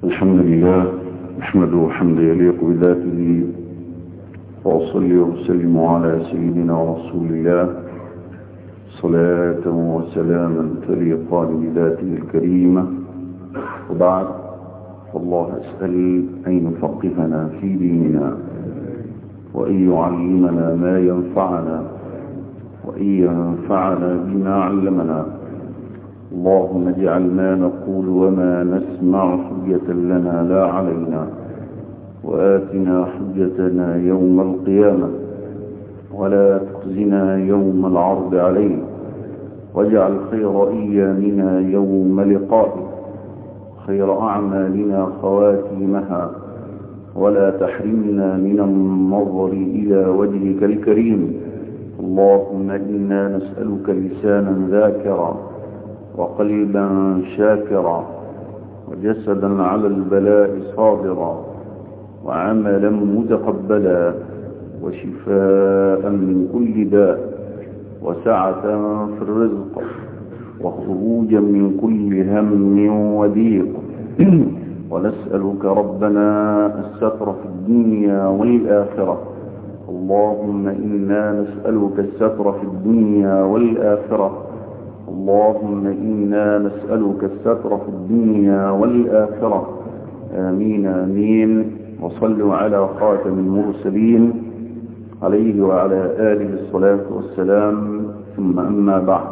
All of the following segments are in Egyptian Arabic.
الحمد لله نحمده حمد يليق بذاته وأصلي وأسلم على سيدنا رسول الله صلاة وسلاما تليقان بذاته الكريمة وبعد فالله أسأل أن يفقهنا في ديننا وأن يعلمنا ما ينفعنا وأن ينفعنا بما علمنا اللهم اجعل ما نقول وما نسمع حجة لنا لا علينا وآتنا حجتنا يوم القيامة ولا تخزنا يوم العرض عليه واجعل خير أيامنا يوم لقائك خير أعمالنا خواتيمها ولا تحرمنا من النظر إلى وجهك الكريم اللهم إنا نسألك لسانا ذاكرا وقلبا شاكرا وجسدا على البلاء صابرا وعملا متقبلا وشفاء من كل داء وسعة في الرزق وخروجا من كل هم وضيق ونسألك ربنا الستر في الدنيا والآخرة اللهم إنا نسألك الستر في الدنيا والآخرة اللهم إنا نسألك الستر في الدنيا والآخرة آمين آمين وصلوا على خاتم المرسلين عليه وعلى آله الصلاة والسلام ثم أما بعد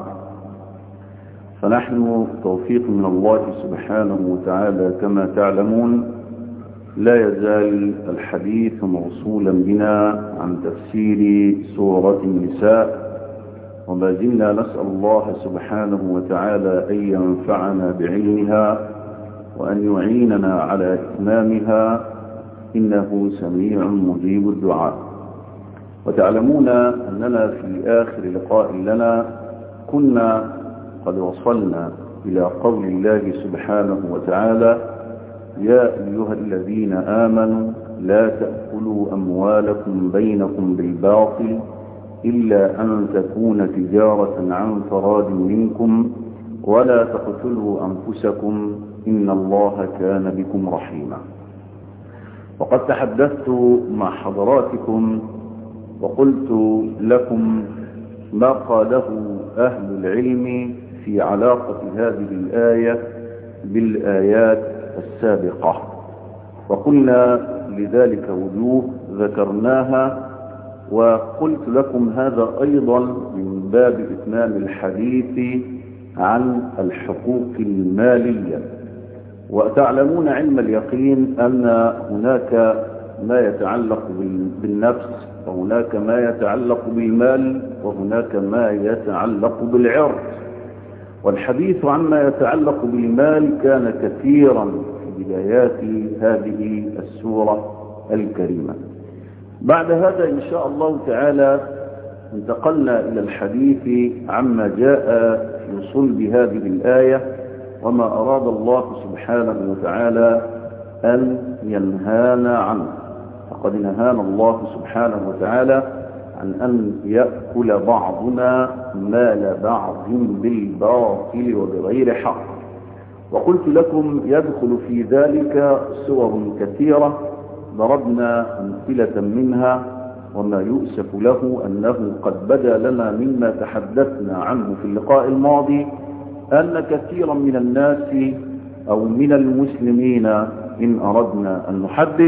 فنحن توفيق من الله سبحانه وتعالى كما تعلمون لا يزال الحديث موصولا بنا عن تفسير سورة النساء وما زلنا نسأل الله سبحانه وتعالى أن ينفعنا بعلمها وأن يعيننا على إتمامها إنه سميع مجيب الدعاء وتعلمون أننا في آخر لقاء لنا كنا قد وصلنا إلى قول الله سبحانه وتعالى يا أيها الذين آمنوا لا تأكلوا أموالكم بينكم بالباطل إلا أن تكون تجارة عن فراد منكم ولا تقتلوا أنفسكم إن الله كان بكم رحيما وقد تحدثت مع حضراتكم وقلت لكم ما قاله أهل العلم في علاقة هذه الآية بالآيات السابقة وقلنا لذلك وجوه ذكرناها وقلت لكم هذا أيضا من باب إتمام الحديث عن الحقوق المالية وتعلمون علم اليقين أن هناك ما يتعلق بالنفس وهناك ما يتعلق بالمال وهناك ما يتعلق بالعرض والحديث عما يتعلق بالمال كان كثيرا في بدايات هذه السورة الكريمة بعد هذا إن شاء الله تعالى انتقلنا إلى الحديث عما جاء في صلب هذه الآية وما أراد الله سبحانه وتعالى أن ينهانا عنه فقد نهانا الله سبحانه وتعالى عن أن يأكل بعضنا مال بعض بالباطل وبغير حق وقلت لكم يدخل في ذلك صور كثيرة ضربنا أمثلة منها وما يؤسف له أنه قد بدا لنا مما تحدثنا عنه في اللقاء الماضي أن كثيرا من الناس أو من المسلمين إن أردنا أن نحدد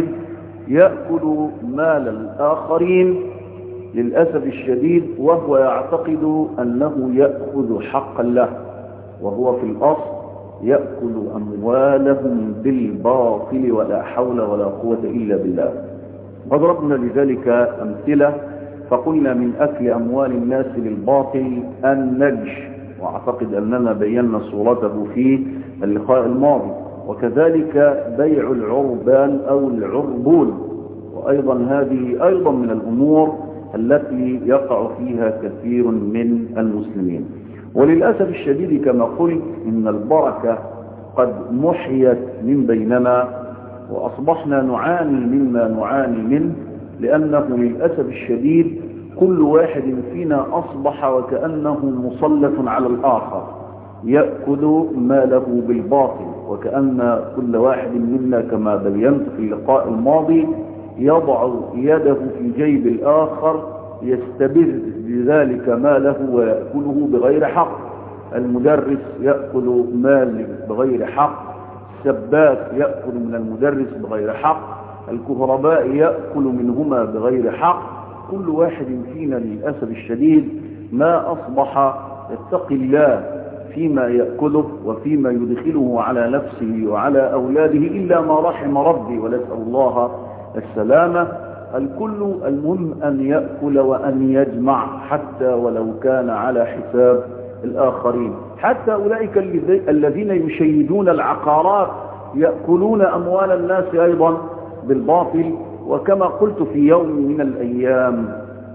يأكل مال الآخرين للأسف الشديد وهو يعتقد أنه يأخذ حقا له وهو في الأصل يأكل أموالهم بالباطل ولا حول ولا قوة إلا بالله وضربنا لذلك أمثلة فقلنا من أكل أموال الناس بالباطل النجش واعتقد أننا بينا صورته في اللقاء الماضي وكذلك بيع العربان أو العربون وأيضا هذه أيضا من الأمور التي يقع فيها كثير من المسلمين وللأسف الشديد كما قلت إن البركة قد محيت من بيننا وأصبحنا نعاني مما نعاني منه لأنه للأسف الشديد كل واحد فينا أصبح وكأنه مسلط على الآخر يأكل ماله بالباطل وكأن كل واحد منا كما بينت في اللقاء الماضي يضع يده في جيب الآخر يستبذ بذلك ماله ويأكله بغير حق المدرس يأكل مال بغير حق السباك يأكل من المدرس بغير حق الكهرباء يأكل منهما بغير حق كل واحد فينا للأسف الشديد ما أصبح يتقي الله فيما يأكله وفيما يدخله على نفسه وعلى أولاده إلا ما رحم ربي ونسأل الله السلامة الكل المهم أن يأكل وأن يجمع حتى ولو كان على حساب الآخرين حتى أولئك الذين يشيدون العقارات يأكلون أموال الناس أيضا بالباطل وكما قلت في يوم من الأيام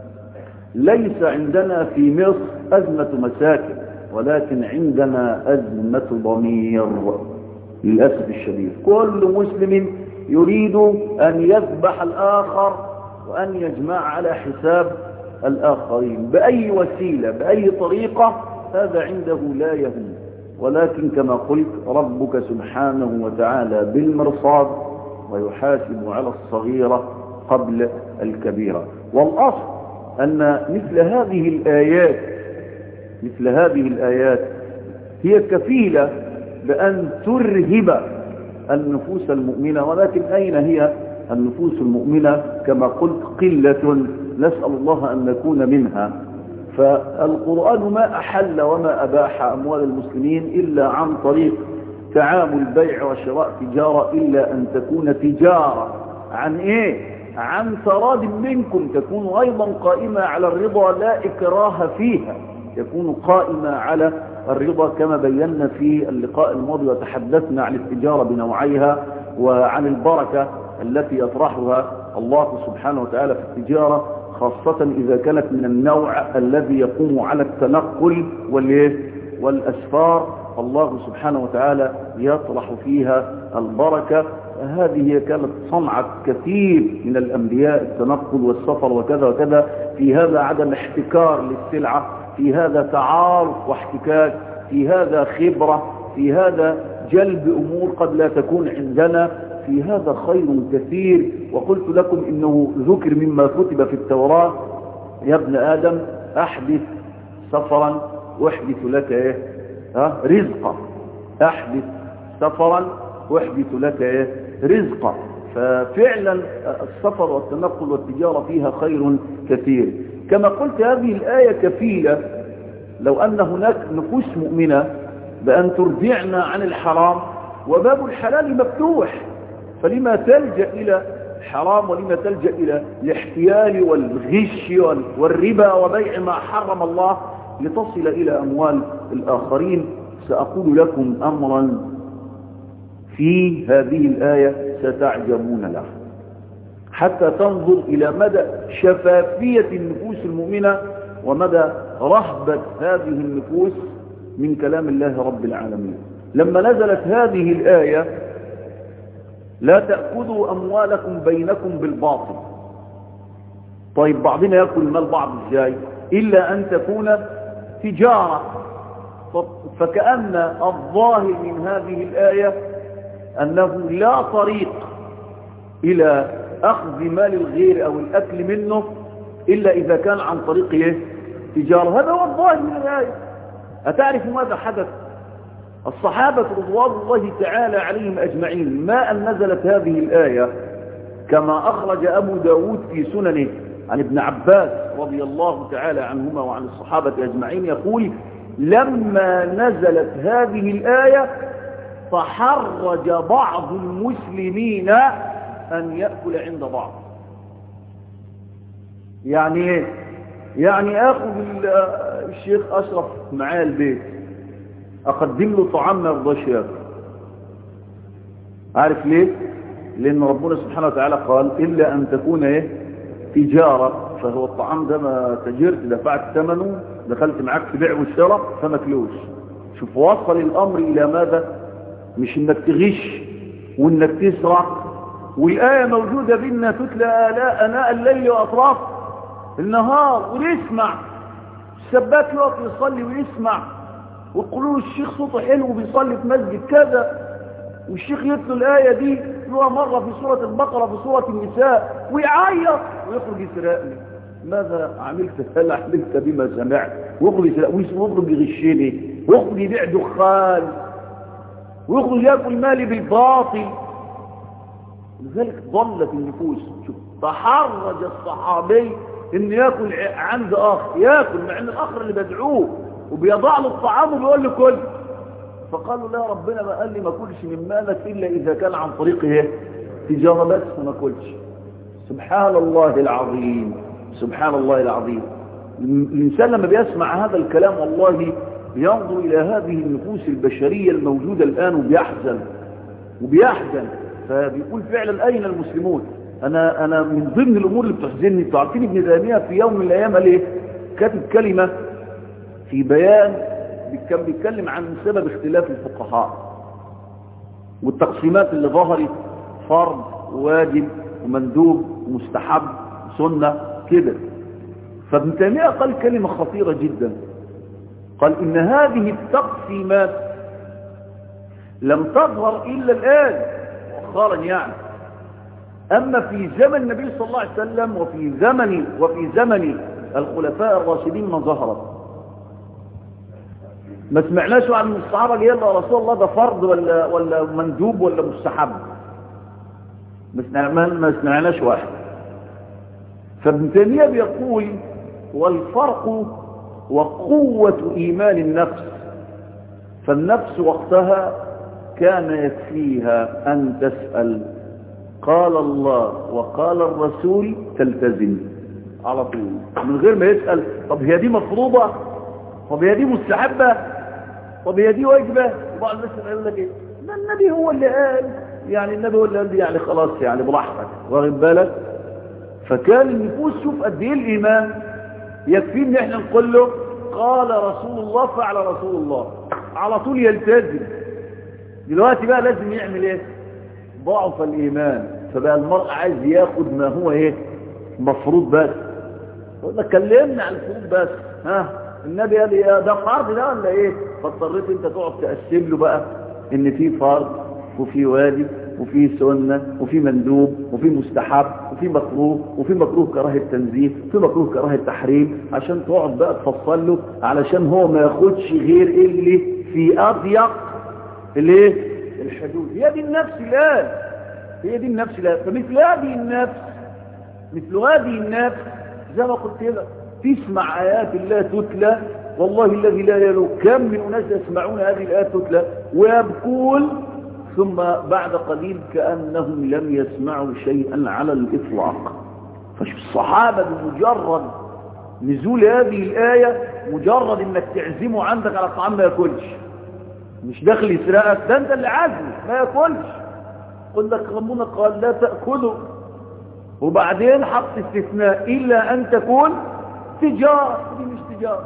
ليس عندنا في مصر أزمة مساكن ولكن عندنا أزمة ضمير للأسف الشديد كل مسلم يريد أن يذبح الآخر وأن يجمع على حساب الآخرين بأي وسيلة بأي طريقة هذا عنده لا يهم ولكن كما قلت ربك سبحانه وتعالى بالمرصاد ويحاسب على الصغيرة قبل الكبيرة والأصل أن مثل هذه الآيات مثل هذه الآيات هي كفيلة بأن ترهب النفوس المؤمنة ولكن أين هي النفوس المؤمنة كما قلت قلة نسأل الله أن نكون منها فالقرآن ما أحل وما أباح أموال المسلمين إلا عن طريق تعامل بيع وشراء تجارة إلا أن تكون تجارة عن إيه عن تراد منكم تكون أيضا قائمة على الرضا لا إكراه فيها يكون قائمة على الرضا كما بينا في اللقاء الماضي وتحدثنا عن التجارة بنوعيها وعن البركة التي يطرحها الله سبحانه وتعالى في التجارة خاصة إذا كانت من النوع الذي يقوم على التنقل والأسفار الله سبحانه وتعالى يطرح فيها البركة هذه كانت صنعة كثير من الأنبياء التنقل والسفر وكذا وكذا في هذا عدم احتكار للسلعة في هذا تعارف واحتكاك في هذا خبرة في هذا جلب أمور قد لا تكون عندنا في هذا خير كثير وقلت لكم إنه ذكر مما كتب في التوراة يا ابن آدم أحدث سفرا واحدث لك إيه ها رزقا أحدث سفرا واحدث لك إيه رزقا ففعلا السفر والتنقل والتجارة فيها خير كثير كما قلت هذه الآية كفيلة لو أن هناك نفوس مؤمنة بأن ترجعنا عن الحرام وباب الحلال مفتوح فلما تلجأ إلى حرام ولما تلجأ إلى الاحتيال والغش والربا وبيع ما حرم الله لتصل إلى أموال الآخرين سأقول لكم أمرا في هذه الآية ستعجبون له حتى تنظر إلى مدى شفافية النفوس المؤمنة ومدى رهبة هذه النفوس من كلام الله رب العالمين لما نزلت هذه الآية لا تأخذوا أموالكم بينكم بالباطل طيب بعضنا يأكل مال بعض ازاي إلا أن تكون تجارة فكأن الظاهر من هذه الآية أنه لا طريق إلى أخذ مال الغير أو الأكل منه إلا إذا كان عن طريق إيه؟ تجارة هذا هو الظاهر من الآية أتعرف ماذا حدث الصحابة رضوان الله تعالى عليهم أجمعين ما أن نزلت هذه الآية كما أخرج أبو داود في سننه عن ابن عباس رضي الله تعالى عنهما وعن الصحابة أجمعين يقول لما نزلت هذه الآية فحرج بعض المسلمين أن يأكل عند بعض يعني ايه يعني اخذ الشيخ اشرف معايا البيت اقدم له طعام ما يرضاش ياكل عارف ليه لان ربنا سبحانه وتعالى قال الا ان تكون ايه تجاره فهو الطعام ده ما تجرت دفعت ثمنه دخلت معاك في بيع والشراء فما تلوش شوف وصل الامر الى ماذا مش انك تغش وانك تسرق والآية موجودة بينا تتلى آلاء أناء الليل وأطراف النهار ونسمع السباك يقف يصلي ويسمع ويقولوا له الشيخ صوته حلو وبيصلي في مسجد كذا والشيخ يتلو الآية دي يتلوها مرة في سورة البقرة في سورة النساء ويعيط ويخرج يسرقني ماذا عملت هل عملت بما سمعت ويخرج يسرقني ويخرج يغشني ويخرج يبيع دخان ويخرج ياكل مالي بالباطل لذلك ضلت النفوس شوف تحرج الصحابي ان ياكل عند اخر ياكل مع ان الاخر اللي بدعوه وبيضع له الطعام وبيقول له كل فقالوا لا ربنا ما قال لي ما كلش من مالك الا اذا كان عن طريق ايه تجاره بس ما كلش سبحان الله العظيم سبحان الله العظيم الانسان لما بيسمع هذا الكلام والله بينظر الى هذه النفوس البشريه الموجوده الان وبيحزن وبيحزن فبيقول فعلا اين المسلمون انا انا من ضمن الامور اللي بتحزنني انتوا عارفين ابن تيميه في يوم من الايام قال ايه كاتب كلمه في بيان كان بيتكلم عن سبب اختلاف الفقهاء والتقسيمات اللي ظهرت فرض واجب ومندوب ومستحب سنه كده فابن تيميه قال كلمه خطيره جدا قال ان هذه التقسيمات لم تظهر الا الان مؤخرا يعني أما في زمن النبي صلى الله عليه وسلم وفي زمن وفي زمن الخلفاء الراشدين ما ظهرت ما سمعناش عن الصحابة قال يا رسول الله ده فرض ولا ولا مندوب ولا مستحب ما سمعناش واحد فابن تيمية بيقول والفرق وقوة إيمان النفس فالنفس وقتها كان يكفيها أن تسأل قال الله وقال الرسول تلتزم على طول من غير ما يسأل طب هي دي مفروضة طب هي دي مستحبة طب هي دي واجبة وبعض الناس يقول لك ايه ده النبي هو اللي قال يعني النبي هو اللي قال دي يعني خلاص يعني براحتك واخد بالك فكان النفوس شوف قد ايه الايمان يكفي ان احنا نقول له قال رسول الله فعل رسول الله على طول يلتزم دلوقتي بقى لازم يعمل ايه ضعف الايمان فبقى المرء عايز ياخد ما هو ايه مفروض بس قلنا كلمنا عن الفروض بس ها النبي قال ايه ده فرض ده ولا ايه فاضطريت انت تقعد تقسم له بقى ان في فرض وفي واجب وفي سنة وفي مندوب وفي مستحب وفي مكروه وفي مكروه كراهة تنزيه وفي مكروه كراهة تحريم عشان تقعد بقى تفصل له علشان هو ما ياخدش غير اللي في اضيق الايه الحدود هي دي النفس الان هي دي النفس الان فمثل هذه النفس مثل هذه النفس زي ما قلت لك تسمع آيات الله تتلى والله الذي لا يلو كم من أناس يسمعون هذه الآيات تتلى ويبكون ثم بعد قليل كأنهم لم يسمعوا شيئا على الإطلاق فشوف الصحابة بمجرد نزول هذه الآية مجرد انك تعزمه عندك على الطعام ما ياكلش مش داخل يسرقك ده انت اللي عازمه ما ياكلش قل لك ربنا قال لا تأكلوا وبعدين حط استثناء إلا أن تكون تجارة دي مش تجارة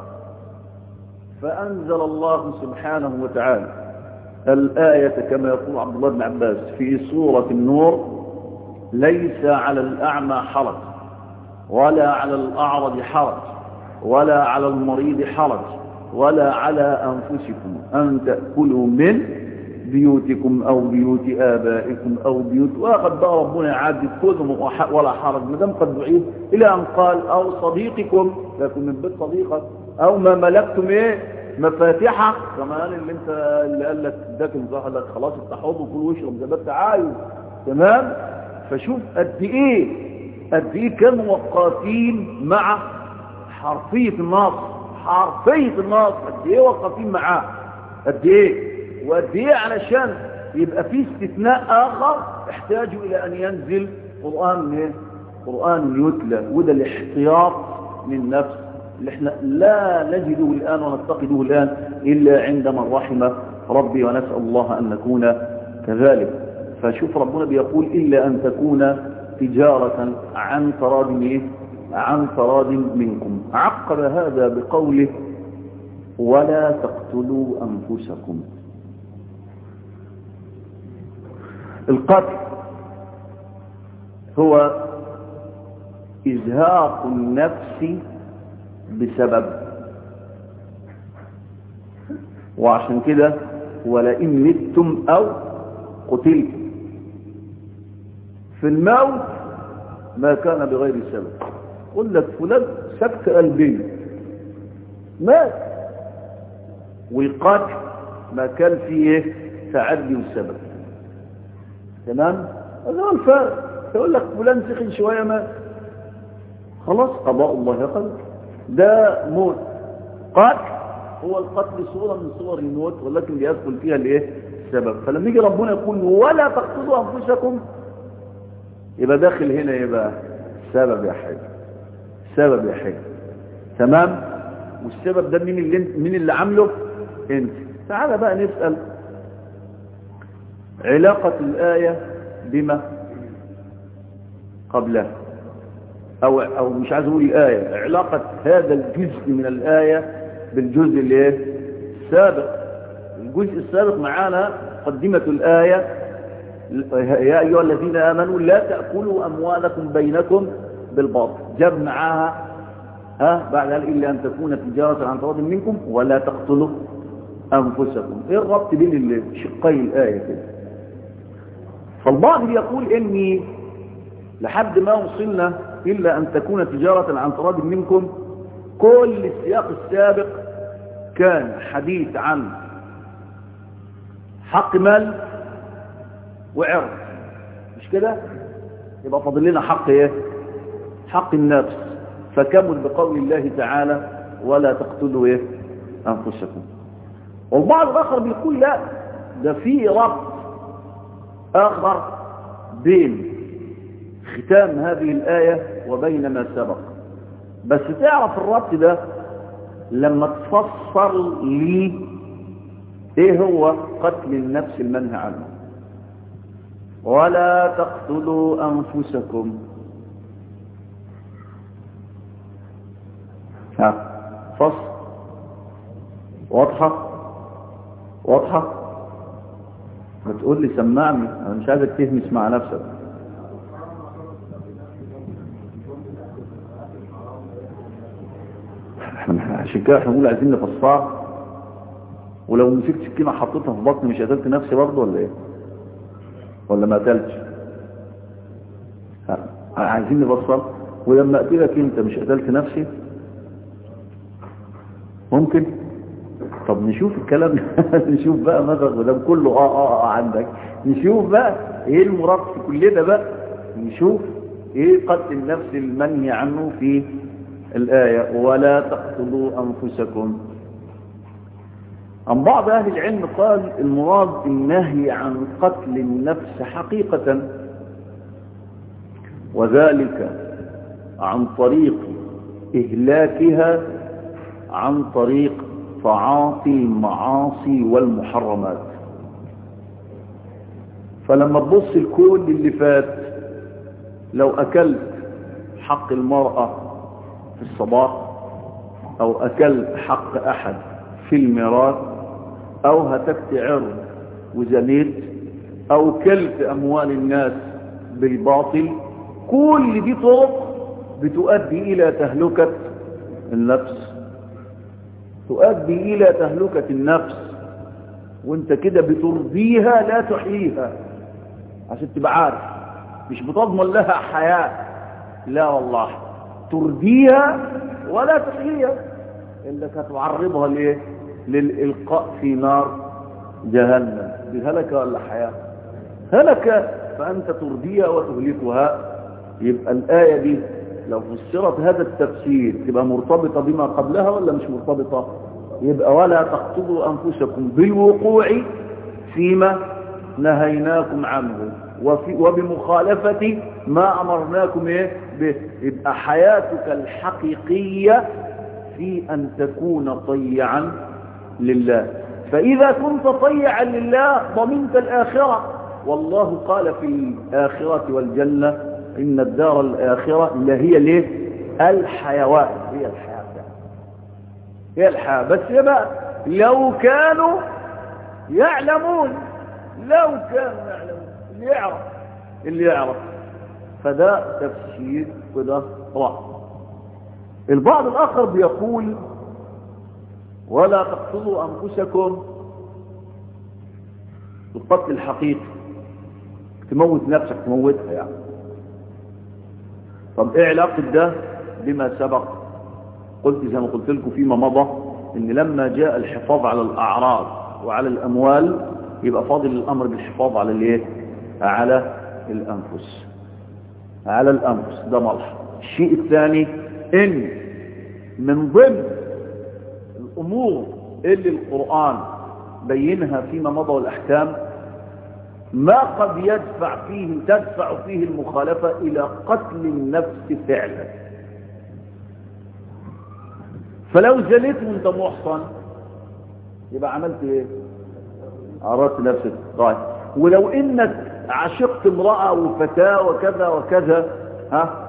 فأنزل الله سبحانه وتعالى الآية كما يقول عبد الله بن عباس في سورة النور ليس على الأعمى حرج ولا على الأعرج حرج ولا على المريض حرج ولا على أنفسكم أن تأكلوا من بيوتكم أو بيوت آبائكم أو بيوت وقد بقى ربنا يعدد كلهم ولا حرج ما دام قد دعيت إلى أن قال أو صديقكم لكن من بيت صديقك أو ما ملكتم إيه مفاتحة كما قال اللي انت اللي قال لك اداك الظهر لك خلاص افتح حوض وكل واشرب زي ما انت عايز تمام فشوف قد ايه قد ايه كانوا وقافين مع حرفية النص حرفية النص قد ايه وقافين معاه قد ايه وقد ايه علشان يبقى في استثناء اخر احتاجوا الى ان ينزل قرآن ايه قرآن يتلى وده الاحتياط من نفس اللي احنا لا نجده الآن ونفتقده الآن إلا عندما رحم ربي ونسأل الله أن نكون كذلك فشوف ربنا بيقول إلا أن تكون تجارة عن تراد إيه؟ عن تراد منكم عقب هذا بقوله ولا تقتلوا أنفسكم القتل هو إزهاق النفس بسبب وعشان كده ولئن متم أو قتلتم في الموت ما كان بغير سبب قل لك فلان سكت قلبي مات والقتل ما كان فيه تعدي والسبب تمام هذا هو الفرق يقول لك فلان سخن شوية مات خلاص قضاء الله قدر ده موت قتل هو القتل صورة من صور الموت ولكن يدخل فيها الايه السبب فلما يجي ربنا يقول ولا تقتلوا انفسكم يبقى داخل هنا يبقى سبب يا حاج سبب يا حاج تمام والسبب ده مين اللي مين اللي عامله انت تعال بقى نسأل علاقة الآية بما قبلها أو, أو مش عايز أقول الآية علاقة هذا الجزء من الآية بالجزء اللي ايه السابق الجزء السابق معانا قدمة الآية يا أيها الذين آمنوا لا تأكلوا أموالكم بينكم بالباطل جاب معاها ها بعد هل إلا أن تكون تجارة عن تراض منكم ولا تقتلوا أنفسكم إيه الربط بين شقي الآية كده فالبعض يقول إني لحد ما وصلنا إلا أن تكون تجارة عن تراض منكم كل السياق السابق كان حديث عن حق مال وعرض مش كده يبقى فاضل لنا حق ايه حق النفس فكمل بقول الله تعالى ولا تقتلوا ايه انفسكم والبعض الاخر بيقول لا ده في ربط اخر بين ختام هذه الايه وبين ما سبق بس تعرف الربط ده لما تفسر لي ايه هو قتل النفس المنهى عنه ولا تقتلوا انفسكم ها فصل واضحة واضحة ما تقول لي سمعني انا مش عايزك تهمس مع نفسك عشان كده احنا بنقول عايزين نفسرها ولو مسكت سكينه حطيتها في بطني مش قتلت نفسي برضه ولا ايه ولا ما قتلتش عايزين نفسر ولما اقتلك انت مش قتلت نفسي ممكن طب نشوف الكلام نشوف بقى ماذا ده كله اه اه اه عندك نشوف بقى ايه المراد في كل ده بقى نشوف ايه قتل النفس المنهي عنه في الآية ولا تقتلوا أنفسكم عن بعض أهل العلم قال المراد النهي عن قتل النفس حقيقة وذلك عن طريق إهلاكها عن طريق تعاطي المعاصي والمحرمات فلما تبص الكل اللي فات لو أكلت حق المرأة في الصباح أو أكلت حق أحد في الميراث أو هتكت عرض وزنيت أو كلت أموال الناس بالباطل كل دي طرق بتؤدي إلى تهلكة النفس تؤدي إلى تهلكة النفس وانت كده بترضيها لا تحييها عشان تبقى عارف مش بتضمن لها حياة لا والله ترضيها ولا تحييها انك هتعرضها ليه للإلقاء في نار جهنم دي هلكة ولا حياة هلكة فأنت ترضيها وتهلكها يبقى الآية دي لو فسرت هذا التفسير تبقى مرتبطة بما قبلها ولا مش مرتبطة يبقى ولا تقتلوا أنفسكم بالوقوع فيما نهيناكم عنه وفي وبمخالفة ما أمرناكم إيه به يبقى حياتك الحقيقية في أن تكون طيعا لله فإذا كنت طيعا لله ضمنت الآخرة والله قال في الآخرة والجنة إن الدار الآخرة لهي ليه الحيوان هي الحياة هي الحياة بس يبقى لو كانوا يعلمون لو كانوا يعلمون اللي يعرف اللي يعرف فده تفسير وده رأي البعض الآخر بيقول ولا تقتلوا أنفسكم القتل الحقيقي تموت نفسك تموتها يعني طب ايه علاقة ده بما سبق قلت زي ما قلت لكم فيما مضى ان لما جاء الحفاظ على الاعراض وعلى الاموال يبقى فاضل الامر بالحفاظ على الايه على الانفس على الانفس ده ملحظ الشيء الثاني ان من ضمن الامور اللي القرآن بينها فيما مضى والاحكام ما قد يدفع فيه تدفع فيه المخالفة الى قتل النفس فعلا فلو زلت وانت محصن يبقى عملت ايه عرضت نفسك طيب ولو انك عشقت امرأة وفتاة وكذا وكذا ها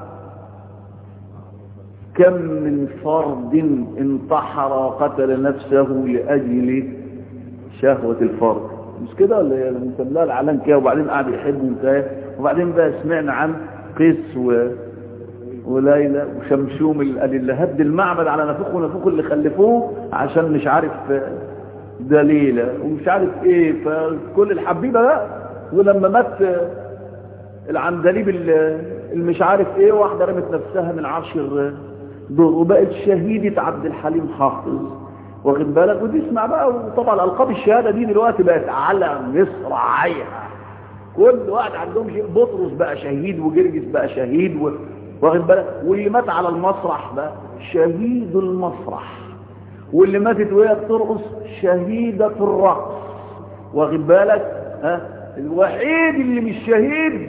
كم من فرد انتحر وقتل نفسه لأجل شهوة الفرد مش كده ولا هي مسمى العلان كده وبعدين قاعد يحب وانتهى وبعدين بقى سمعنا عن قيس و... وليلى وشمشوم اللي هد المعبد على نفوخ ونفوخ اللي خلفوه عشان مش عارف دليلة ومش عارف ايه فكل الحبيبة بقى ولما مات العندليب اللي مش عارف ايه واحدة رمت نفسها من عرش الدور وبقت شهيدة عبد الحليم حافظ واخد بالك ودي اسمع بقى وطبعا القاب الشهادة دي دلوقتي بقت على مصراعيها كل واحد عندهم شيء بطرس بقى شهيد وجرجس بقى شهيد و... واخد بالك واللي مات على المسرح بقى شهيد المسرح واللي ماتت وهي بترقص شهيدة الرقص واخد بالك ها الوحيد اللي مش شهيد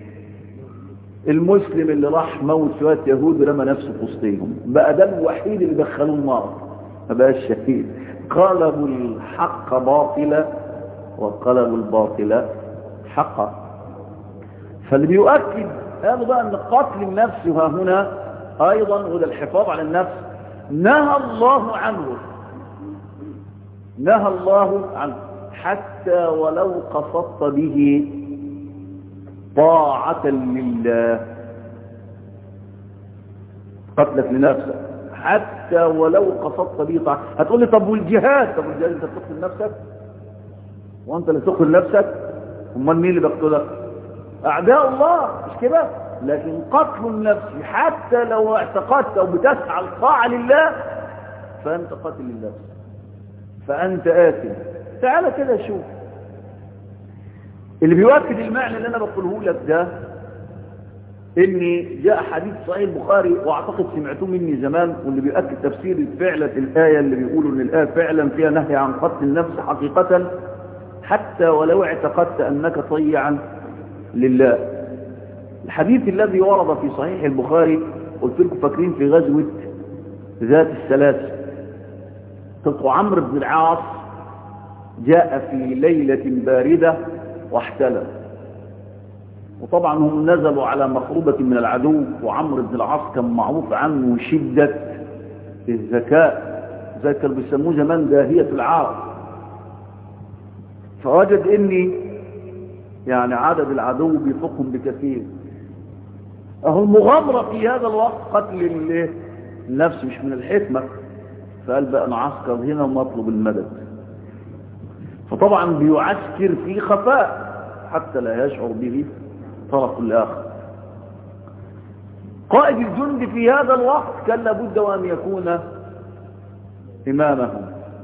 المسلم اللي راح موت شويه يهود رمى نفسه في وسطهم بقى ده الوحيد اللي دخلوه النار ما بقاش شهيد قلبوا الحق باطلا وقلبوا الباطل حقا فاللي بيؤكد هذا بقى ان قتل النفس ها هنا ايضا وده الحفاظ على النفس نهى الله عنه نهى الله عنه حتى ولو قصدت به طاعة لله قتلك لنفسك حتى ولو قصدت به طاعة هتقول لي طب والجهاد طب والجهاد انت بتقتل نفسك وانت اللي تقتل نفسك امال مين اللي بيقتلك اعداء الله مش كده لكن قتل النفس حتى لو اعتقدت او بتسعى الطاعة لله فانت قاتل للنفس فانت آثم تعالى كده شوف اللي بيؤكد المعنى اللي انا بقوله لك ده ان جاء حديث صحيح البخاري واعتقد سمعتوه مني زمان واللي بيؤكد تفسير فعلة الآية اللي بيقولوا ان الآية فعلا فيها نهي عن قتل النفس حقيقة حتى ولو اعتقدت انك طيعا لله الحديث الذي ورد في صحيح البخاري قلت لكم فاكرين في غزوة ذات السلاسل تلقوا عمرو بن العاص جاء في ليلة باردة واحتلم وطبعا هم نزلوا على مخروبة من العدو وعمرو بن العاص كان معروف عنه شدة الذكاء زي كانوا بيسموه زمان داهية العرب فوجد اني يعني عدد العدو بيفوقهم بكثير اهو المغامرة في هذا الوقت قتل النفس مش من الحكمة فقال بقى نعسكر هنا ونطلب المدد فطبعا بيعسكر في خفاء حتى لا يشعر به طرف الآخر قائد الجند في هذا الوقت كان لابد وأن يكون إمامهم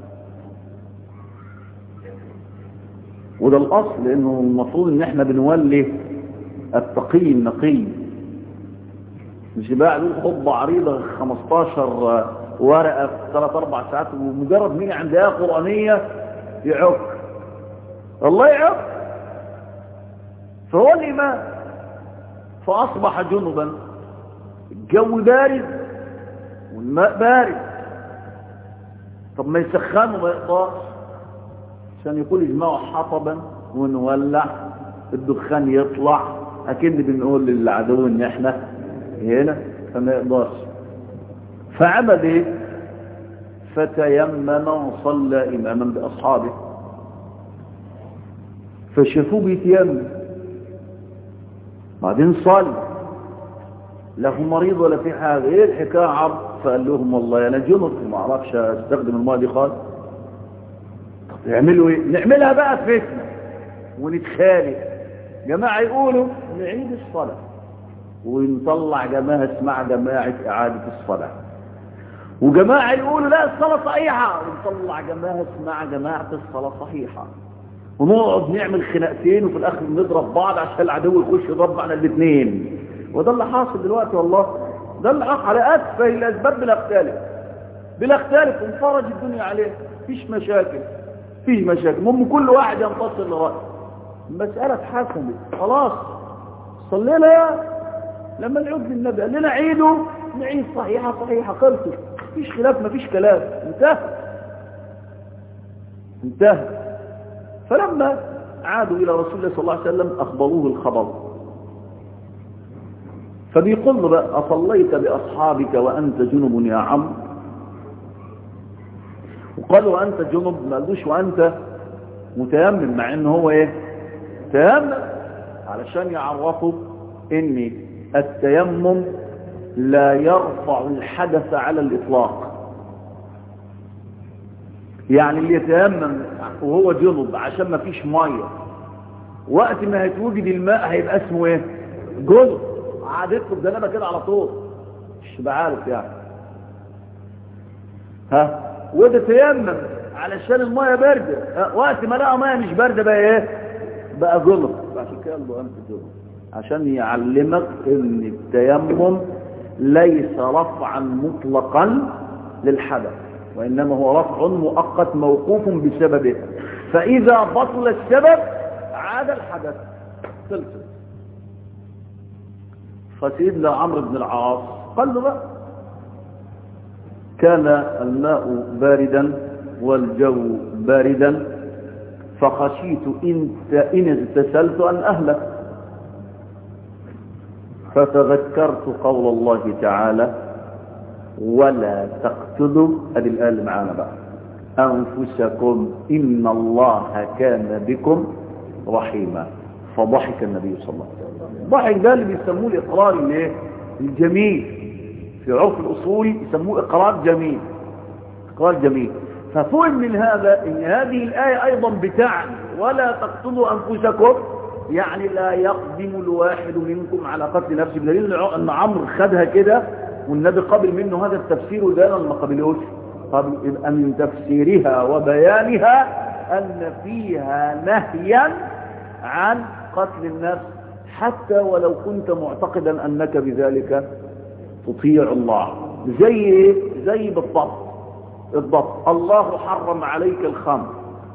وده الأصل لأنه المفروض إن إحنا بنولي التقي النقي مش بقى له خطبة عريضة 15 ورقة في 3 4 ساعات ومجرد مين عندها قرآنية يعك الله يعك فهو الإمام فأصبح جنبا الجو بارد والماء بارد طب ما يسخنوا ما يقطعش عشان يقول اجمعوا حطبا ونولع الدخان يطلع اكن بنقول للعدو ان احنا هنا فما يقدرش فعمل ايه فتيمم وصلى اماما باصحابه فشافوه بيتيمم بعدين صلى له مريض ولا في حاجة ايه الحكاية عرض فقال لهم والله انا جنط ما اعرفش استخدم الماء دي خالص طب يعملوا ايه نعملها بقى فتنة ونتخالف جماعة يقولوا نعيد الصلاة ونطلع جماعة اسمع جماعة اعادة الصلاة وجماعة يقولوا لا الصلاة صحيحة ونطلع جماعة اسمع جماعة الصلاة صحيحة ونقعد نعمل خناقتين وفي الاخر نضرب بعض عشان العدو يخش يضرب على الاثنين وده اللي حاصل دلوقتي والله ده اللي حق على اتفه الاسباب بلا اختلاف بلا اختلاف انفرج الدنيا عليه مفيش مشاكل فيه مشاكل المهم كل واحد ينتصر لرأيه المسألة اتحسمت خلاص صلينا يا لما نعود للنبي قال لنا عيدوا نعيد صحيحة صحيحة خلصت مفيش خلاف مفيش كلام انتهى انتهى فلما عادوا إلى رسول الله صلى الله عليه وسلم أخبروه الخبر فبيقول له بقى أصليت بأصحابك وأنت جنب يا عم وقال له أنت جنب ما قالوش وأنت متيمم مع إن هو إيه تيمم علشان يعرفوا إن التيمم لا يرفع الحدث على الإطلاق يعني اللي يتيمم وهو جنب عشان ما فيش ميه وقت ما هيتوجد الماء هيبقى اسمه ايه جنب عادته بجنبه كده على طول مش بعارف يعني ها وده تيمم علشان الميه بارده وقت ما لقى ميه مش بارده بقى ايه بقى جنب عشان كده قال له انت جنب عشان يعلمك ان التيمم ليس رفعا مطلقا للحدث وإنما هو رفع مؤقت موقوف بسببه فإذا بطل السبب عاد الحدث خلصت فسيدنا عمرو بن العاص قال له بقى كان الماء باردا والجو باردا فخشيت إن, إن اغتسلت أن أهلك فتذكرت قول الله تعالى ولا تقتلوا ادي الايه اللي معانا بقى انفسكم ان الله كان بكم رحيما فضحك النبي صلى الله عليه وسلم ضحك ده اللي بيسموه الاقرار الايه الجميل في عرف الاصول يسموه اقرار جميل اقرار جميل ففهم من هذا ان هذه الايه ايضا بتعني ولا تقتلوا انفسكم يعني لا يقدم الواحد منكم على قتل نفسه بدليل ان عمرو خدها كده والنبي قبل منه هذا التفسير وده ما قبلوش قبل يبقى من تفسيرها وبيانها أن فيها نهيا عن قتل النفس حتى ولو كنت معتقدا أنك بذلك تطيع الله زي زي بالضبط بالضبط الله حرم عليك الخمر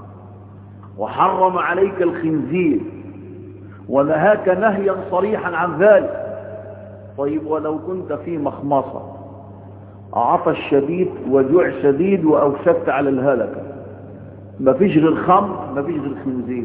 وحرم عليك الخنزير ونهاك نهيا صريحا عن ذلك طيب ولو كنت في مخمصة عطش شديد وجوع شديد وأوشكت على الهلكة ما فيش غير خمر ما فيش غير خنزير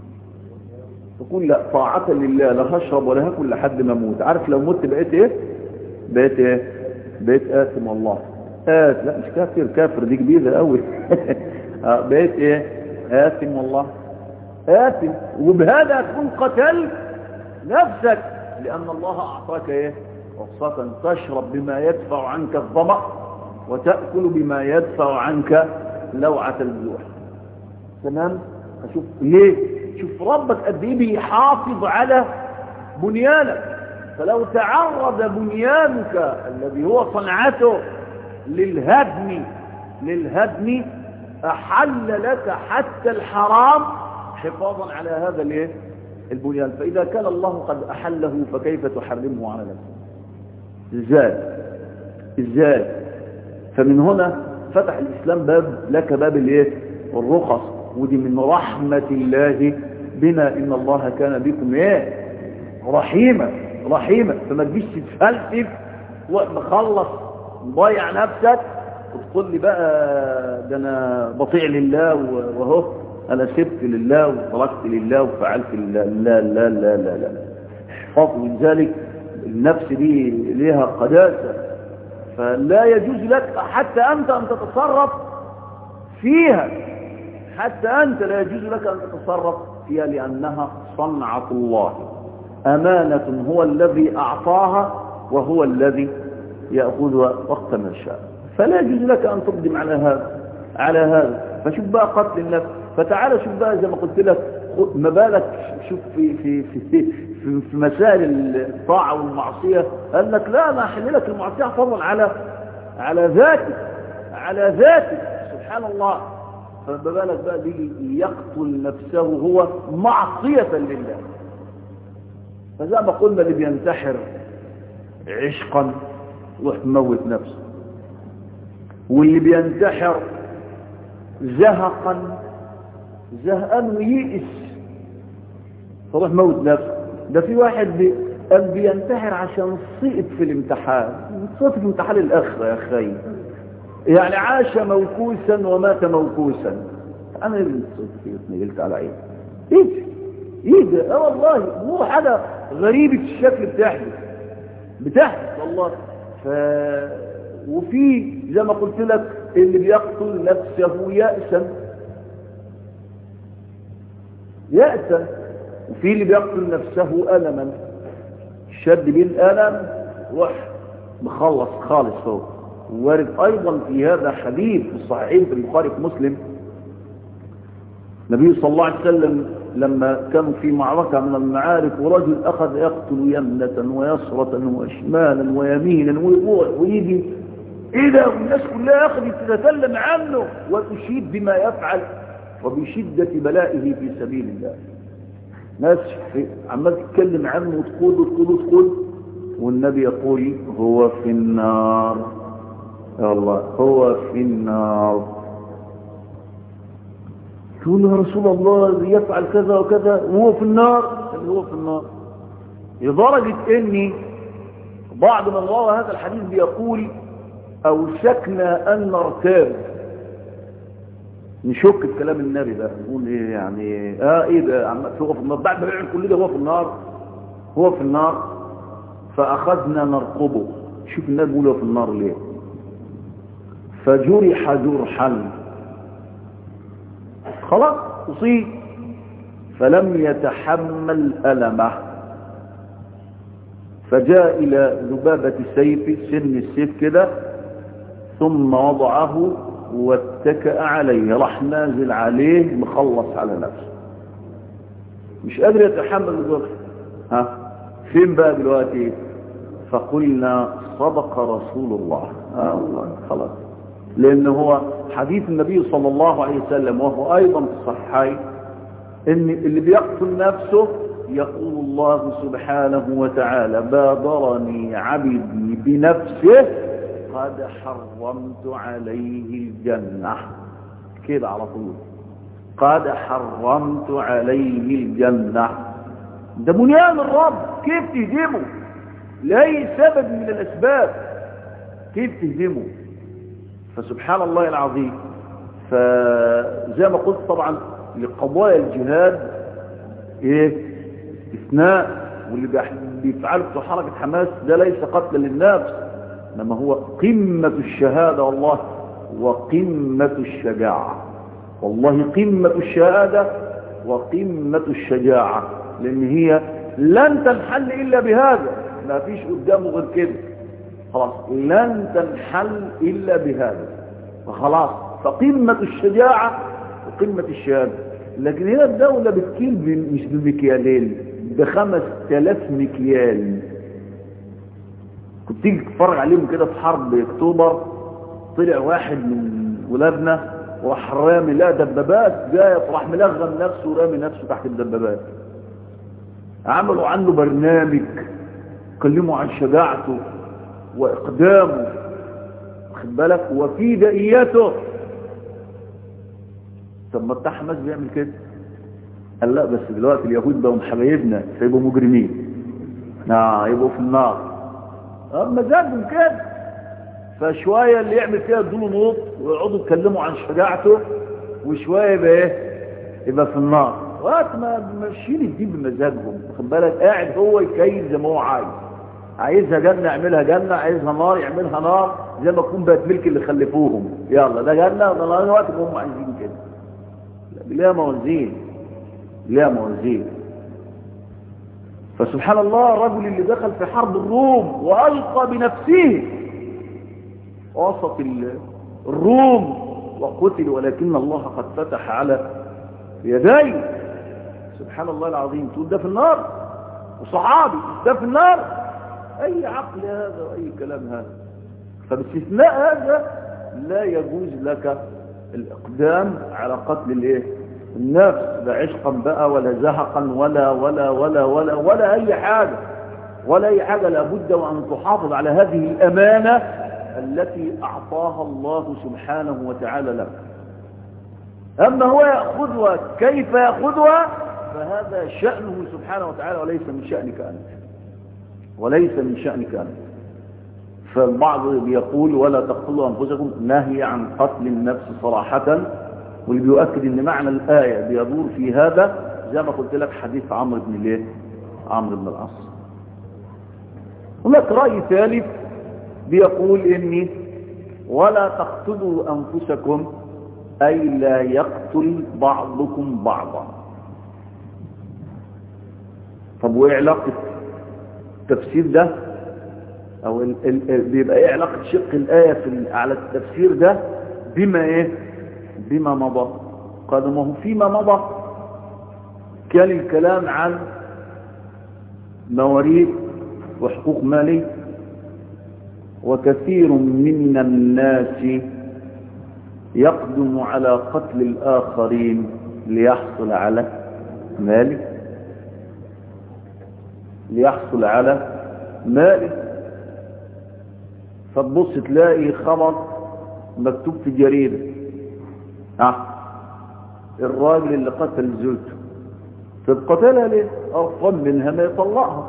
تقول لا طاعة لله لا هشرب ولا هاكل لحد ما اموت عارف لو مت بقيت ايه بقيت ايه بقيت آثم والله آث لا مش كافر كافر دي كبيرة قوي بقيت ايه آثم والله آثم وبهذا تكون قتلت نفسك لأن الله أعطاك إيه رخصة تشرب بما يدفع عنك الظمأ وتأكل بما يدفع عنك لوعة الجوع تمام أشوف ليه شوف ربك قد ايه بيحافظ على بنيانك فلو تعرض بنيانك الذي هو صنعته للهدم للهدم أحل لك حتى الحرام حفاظا على هذا الايه البنيان فإذا كان الله قد أحله فكيف تحرمه على نفسك ازاي ازاي فمن هنا فتح الإسلام باب لك باب الايه الرخص ودي من رحمة الله بنا إن الله كان بكم ايه رحيما رحيما فما تجيش تتفلسف ومخلص مضيع نفسك وتقول لي بقى ده انا بطيع لله وهو انا سبت لله وتركت لله وفعلت لله لا لا لا لا لا احفظ من ذلك النفس دي ليها قداسة فلا يجوز لك حتى أنت أن تتصرف فيها حتى أنت لا يجوز لك أن تتصرف فيها لأنها صنعة الله أمانة هو الذي أعطاها وهو الذي يأخذها وقت ما شاء فلا يجوز لك أن تقدم على هذا على هذا فشوف بقى قتل النفس فتعالى شوف بقى زي ما قلت لك ما بالك شوف في في في في, في مسائل الطاعة والمعصية قال لك لا أنا أحل لك المعصية فضلا على على ذاتك على ذاتك سبحان الله فما بالك بقى بيجي يقتل نفسه هو معصية لله فزي ما قلنا اللي بينتحر عشقا يروح موت نفسه واللي بينتحر زهقا زهقان ويئس فروح موت نفسه ده في واحد بي قال بينتحر عشان سقط في الامتحان سقط في امتحان الاخره يا اخي يعني عاش موكوسا ومات موكوسا انا اللي سقط فيه اتنقلت على عيني ايه ايه ده اه والله مو حاجه غريبه الشكل بتحدث بتحدث والله ف وفي زي ما قلت لك اللي بيقتل نفسه يأسا يأسا وفي اللي بيقتل نفسه ألما شد بيه الألم روح مخلص خالص هو وارد أيضا في هذا حديث في الصحيحين في البخاري في مسلم النبي صلى الله عليه وسلم لما كانوا في معركة من المعارك ورجل أخذ يقتل يمنة ويسرة وشمالا ويمينا ويروح ويجي ايه ده والناس كلها اخذت تتكلم عنه وتشيد بما يفعل وبشدة بلائه في سبيل الله ناس عمال تتكلم عنه وتقول وتقول وتقول والنبي يقول هو في النار يا الله هو في النار تقول يا رسول الله يفعل كذا وكذا وهو في النار هو في النار لدرجة اني بعض من روى هذا الحديث بيقول اوشكنا ان نرتاب نشك في كلام النبي ده نقول ايه يعني اه ايه ده عم هو في النار بعد ما يعمل كل ده هو في النار هو في النار فاخذنا نرقبه شوف النبي بيقول هو في النار ليه فجرح جرحا خلاص اصيب فلم يتحمل ألمه فجاء إلى ذبابة سيف سن السيف كده ثم وضعه واتكأ عليه راح نازل عليه مخلص على نفسه مش قادر يتحمل الجرح ها فين بقى دلوقتي فقلنا صدق رسول الله آه الله خلاص لان هو حديث النبي صلى الله عليه وسلم وهو ايضا في الصحيحين ان اللي بيقتل نفسه يقول الله سبحانه وتعالى بادرني عبدي بنفسه قد حرمت عليه الجنة كده على طول قد حرمت عليه الجنة ده بنيان الرب كيف تهدمه لأي سبب من الأسباب كيف تهدمه فسبحان الله العظيم فزي ما قلت طبعا لقضايا الجهاد ايه استثناء واللي بيفعله في حركة حماس ده ليس قتل للنفس انما هو قمة الشهادة والله وقمة الشجاعة والله قمة الشهادة وقمة الشجاعة لان هي لن تنحل الا بهذا ما فيش قدامه غير كده خلاص لن تنحل الا بهذا فخلاص فقمة الشجاعة وقمة الشهادة لكن هنا الدولة بتكيل مش بمكيالين بخمس تلاف مكيال كنت تيجي تتفرج عليهم كده في حرب اكتوبر طلع واحد من ولادنا وراح رامي لا دبابات جاية راح ملغم نفسه ورامي نفسه تحت الدبابات عملوا عنه برنامج كلموا عن شجاعته واقدامه واخد بالك وفي دقيته طب ما بتاع حماس بيعمل كده قال لا بس دلوقتي اليهود بقوا حبايبنا فيبقوا مجرمين اه يبقوا في النار اه مزاجهم كده فشويه اللي يعمل كده يدوله نوط ويقعدوا يتكلموا عن شجاعته وشويه يبقى ايه يبقى في النار وقت ما ماشيين الدين بمزاجهم واخد بالك قاعد هو يكيل زي ما هو عايز عايزها جنة يعملها جنة عايزها نار يعملها نار زي ما تكون بقت ملك اللي خلفوهم يلا ده جنة وده نار وقت ما هم عايزين كده ليها موازين ليها موازين فسبحان الله الرجل اللي دخل في حرب الروم وألقى بنفسه وسط الروم وقتل ولكن الله قد فتح على يديه سبحان الله العظيم تقول ده في النار وصحابي ده في النار أي عقل هذا وأي كلام هذا فباستثناء هذا لا يجوز لك الإقدام على قتل الايه النفس لا عشقا بقى ولا زهقا ولا ولا ولا ولا ولا أي حاجة ولا أي حاجة لابد وأن تحافظ على هذه الأمانة التي أعطاها الله سبحانه وتعالى لك أما هو يأخذها كيف يأخذها فهذا شأنه سبحانه وتعالى وليس من شأنك أنت وليس من شأنك أنت فالبعض بيقول ولا تقتلوا أنفسكم نهي عن قتل النفس صراحة واللي بيؤكد ان معنى الآية بيدور في هذا زي ما قلت لك حديث عمرو بن ليه عمرو بن العاص هناك رأي ثالث بيقول اني ولا تقتلوا أنفسكم أي لا يقتل بعضكم بعضا طب وايه علاقة التفسير ده او ال ال بيبقى ايه علاقة شق الآية في على التفسير ده بما ايه بما مضى قال ما هو فيما مضى كان الكلام عن مواريث وحقوق مالية وكثير من الناس يقدم على قتل الآخرين ليحصل على ماله ليحصل على ماله فتبص تلاقي خبر مكتوب في جريدة اه الراجل اللي قتل زوجته طب قتلها ليه ارقم منها ما يطلقها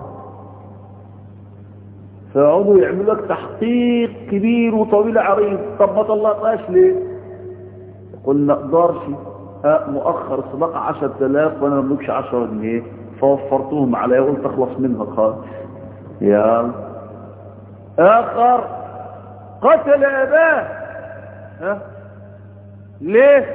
فيقعدوا يعملوا لك تحقيق كبير وطويل عريض طب ما طلقهاش ليه يقول ما اقدرش اه مؤخر الصداقة 10000 وانا ما بملكش 10 جنيه فوفرتهم عليا قلت اخلص منها خالص يا اخر قتل اباه ها ليه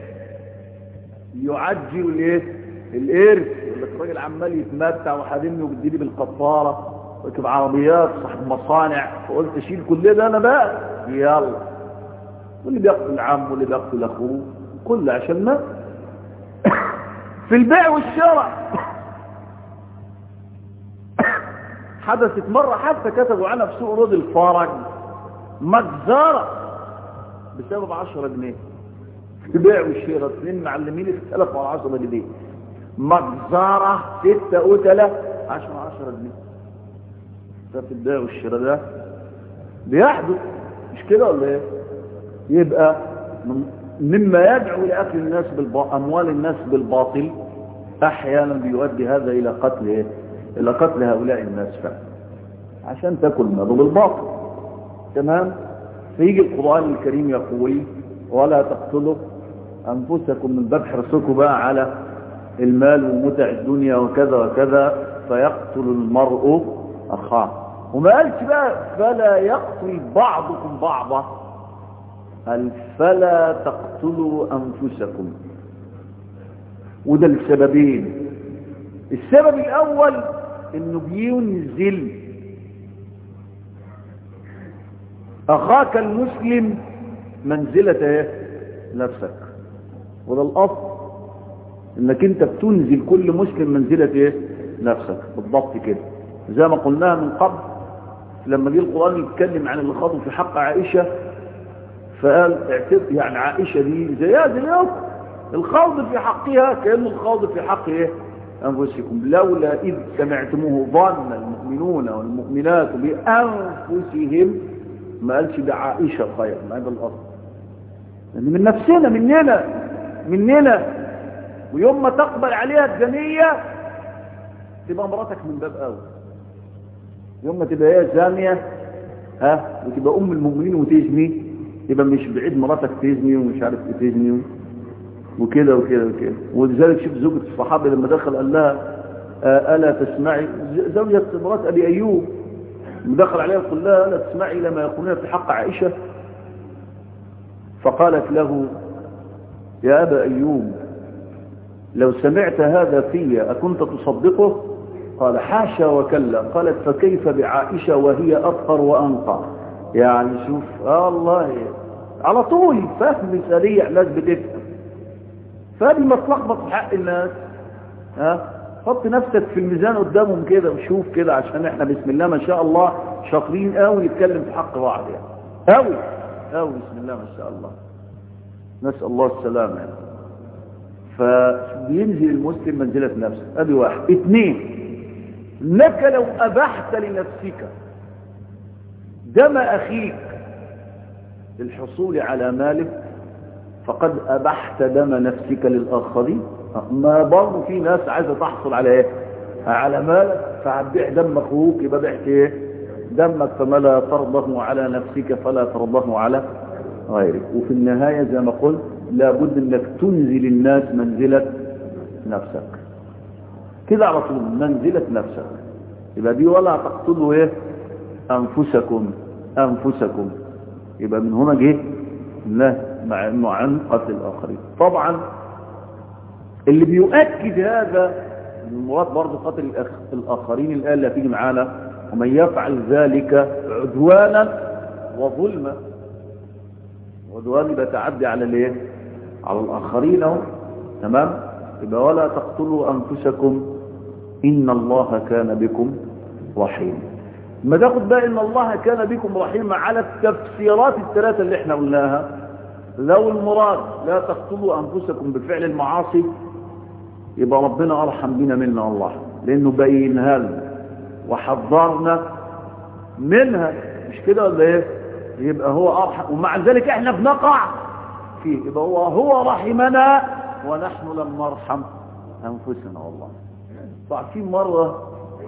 يعجل ليه الارث يقول لك الراجل عمال يتمتع وحادمني وبيديني بالقطاره راكب عربيات صاحب مصانع فقلت اشيل كل ده انا بقى يلا واللي بيقتل عمه واللي بيقتل اخوه كل عشان ما في البيع والشراء حدثت مرة حتى كتبوا عنها في سوق رود الفرج مجزرة بسبب 10 جنيه في بيع والشراء اثنين معلمين اختلفوا على 10 جنيه مجزرة ستة قتلة 10 10 جنيه ده في البيع والشراء ده بيحدث مش كده ولا ايه يبقى مما يدعو لأكل الناس بالباطل أموال الناس بالباطل أحيانا بيؤدي هذا إلى قتل إيه؟ إلى قتل هؤلاء الناس فعلا عشان تأكل ماله بالباطل تمام فيجي القرآن الكريم يقول ولا تقتلوا أنفسكم من باب حرصكم بقى على المال ومتع الدنيا وكذا وكذا فيقتل المرء أخاه وما قالش بقى فلا يقتل بعضكم بعضا قال فلا تقتلوا أنفسكم وده السببين السبب الأول انه بينزل أخاك المسلم منزلة ايه نفسك وده الأصل انك انت بتنزل كل مسلم منزلة ايه نفسك بالضبط كده زي ما قلناها من قبل لما جه القرآن يتكلم عن اللي خاضوا في حق عائشة فقال اعتبر يعني عائشة دي زيها زيكم الخوض في حقها كأنه الخوض في حق ايه أنفسكم لولا إذ سمعتموه ظن المؤمنون والمؤمنات بأنفسهم ما قالش ده عائشة خير ما هذا الأصل لأن من نفسنا مننا مننا ويوم ما تقبل عليها الزنية تبقى مراتك من باب أول يوم ما تبقى هي زانية ها وتبقى أم المؤمنين وتزني يبقى مش بعيد مراتك تزني ومش عارف تزني وكده وكده وكده ولذلك شوف زوجة الصحابة لما دخل قال لها آه ألا تسمعي زوجة مرات أبي أيوب دخل عليها قال لها ألا تسمعي لما يقولون في حق عائشة فقالت له يا أبا أيوب لو سمعت هذا في أكنت تصدقه قال حاشا وكلا قالت فكيف بعائشة وهي أطهر وأنقى يعني شوف آه الله على طول فهم سريع ناس بتفهم فهذه ما تلخبط في حق الناس ها حط نفسك في الميزان قدامهم كده وشوف كده عشان احنا بسم الله ما شاء الله شاطرين قوي نتكلم في حق بعض يعني قوي قوي بسم الله ما شاء الله نسأل الله السلامة يعني. فبينزل المسلم منزلة نفسه ادي واحد اثنين انك لو ابحت لنفسك دم اخيك للحصول على ماله فقد ابحت دم نفسك للاخرين ما برضه في ناس عايزه تحصل على ايه على مالك فهتبيع دم اخوك يبقى بعت ايه دمك فما لا ترضه على نفسك فلا ترضه على غيرك وفي النهايه زي ما قلت لابد انك تنزل الناس منزله نفسك كده على طول منزله نفسك يبقى دي ولا تقتلوا ايه انفسكم انفسكم يبقى من هنا جه لا مع انه عن قتل الاخرين طبعا اللي بيؤكد هذا المراد برضه قتل الأخ- الاخرين الايه اللي هتيجي معانا ومن يفعل ذلك عدوانا وظلما عدوان يبقى تعدي على الايه على الاخرين اهو تمام يبقى ولا تقتلوا انفسكم ان الله كان بكم رحيما ما تاخد بقى ان الله كان بكم رحيما على التفسيرات الثلاثه اللي احنا قلناها لو المراد لا تقتلوا انفسكم بفعل المعاصي يبقى ربنا ارحم بنا منا الله لانه بينها لنا وحذرنا منها مش كده ولا ايه يبقى هو ارحم ومع ذلك احنا بنقع فيه يبقى هو هو رحمنا ونحن لم نرحم انفسنا والله طبعا في مره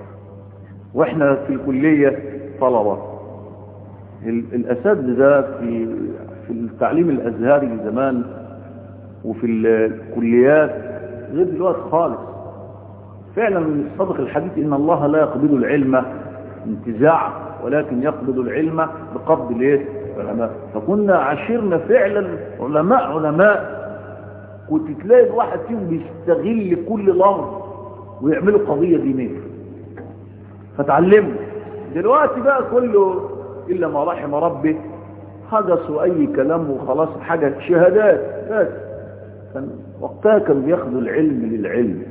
واحنا في الكليه طلبه ال- الاساتذه في في التعليم الازهري زمان وفي الكليات غير دلوقتي خالص فعلا من الصدق الحديث ان الله لا يقبض العلم انتزاع ولكن يقبض العلم بقبض الايه العلماء فكنا عاشرنا فعلا علماء علماء كنت تلاقي الواحد فيهم بيستغل كل لفظ ويعملوا قضيه دينيه فتعلموا دلوقتي بقى كله الا ما رحم ربي حدثوا اي كلام وخلاص حاجه شهادات بس كان وقتها كان بياخدوا العلم للعلم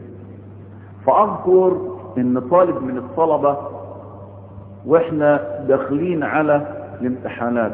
فاذكر ان طالب من الطلبه واحنا داخلين على الامتحانات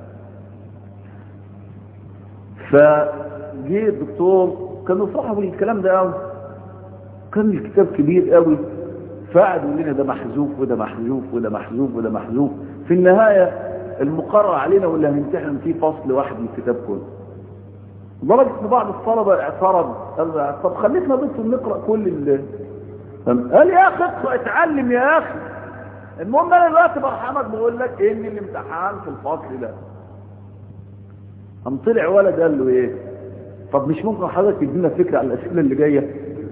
فجه الدكتور كانوا فرحوا بالكلام ده قوي كان الكتاب كبير قوي فقعد يقول لنا ده محذوف وده محذوف وده محذوف وده محذوف في النهايه المقرر علينا واللي هنمتحن فيه فصل واحد من الكتاب كله لدرجه ان بعض الطلبه اعترض قال طب خليتنا دكتور نقرا كل ال قال يا اخي اقرا اتعلم يا اخي المهم انا دلوقتي برحمك بقول لك ان الامتحان في الفصل ده قام طلع ولد قال له ايه طب مش ممكن حضرتك تدينا فكره على الاسئله اللي جايه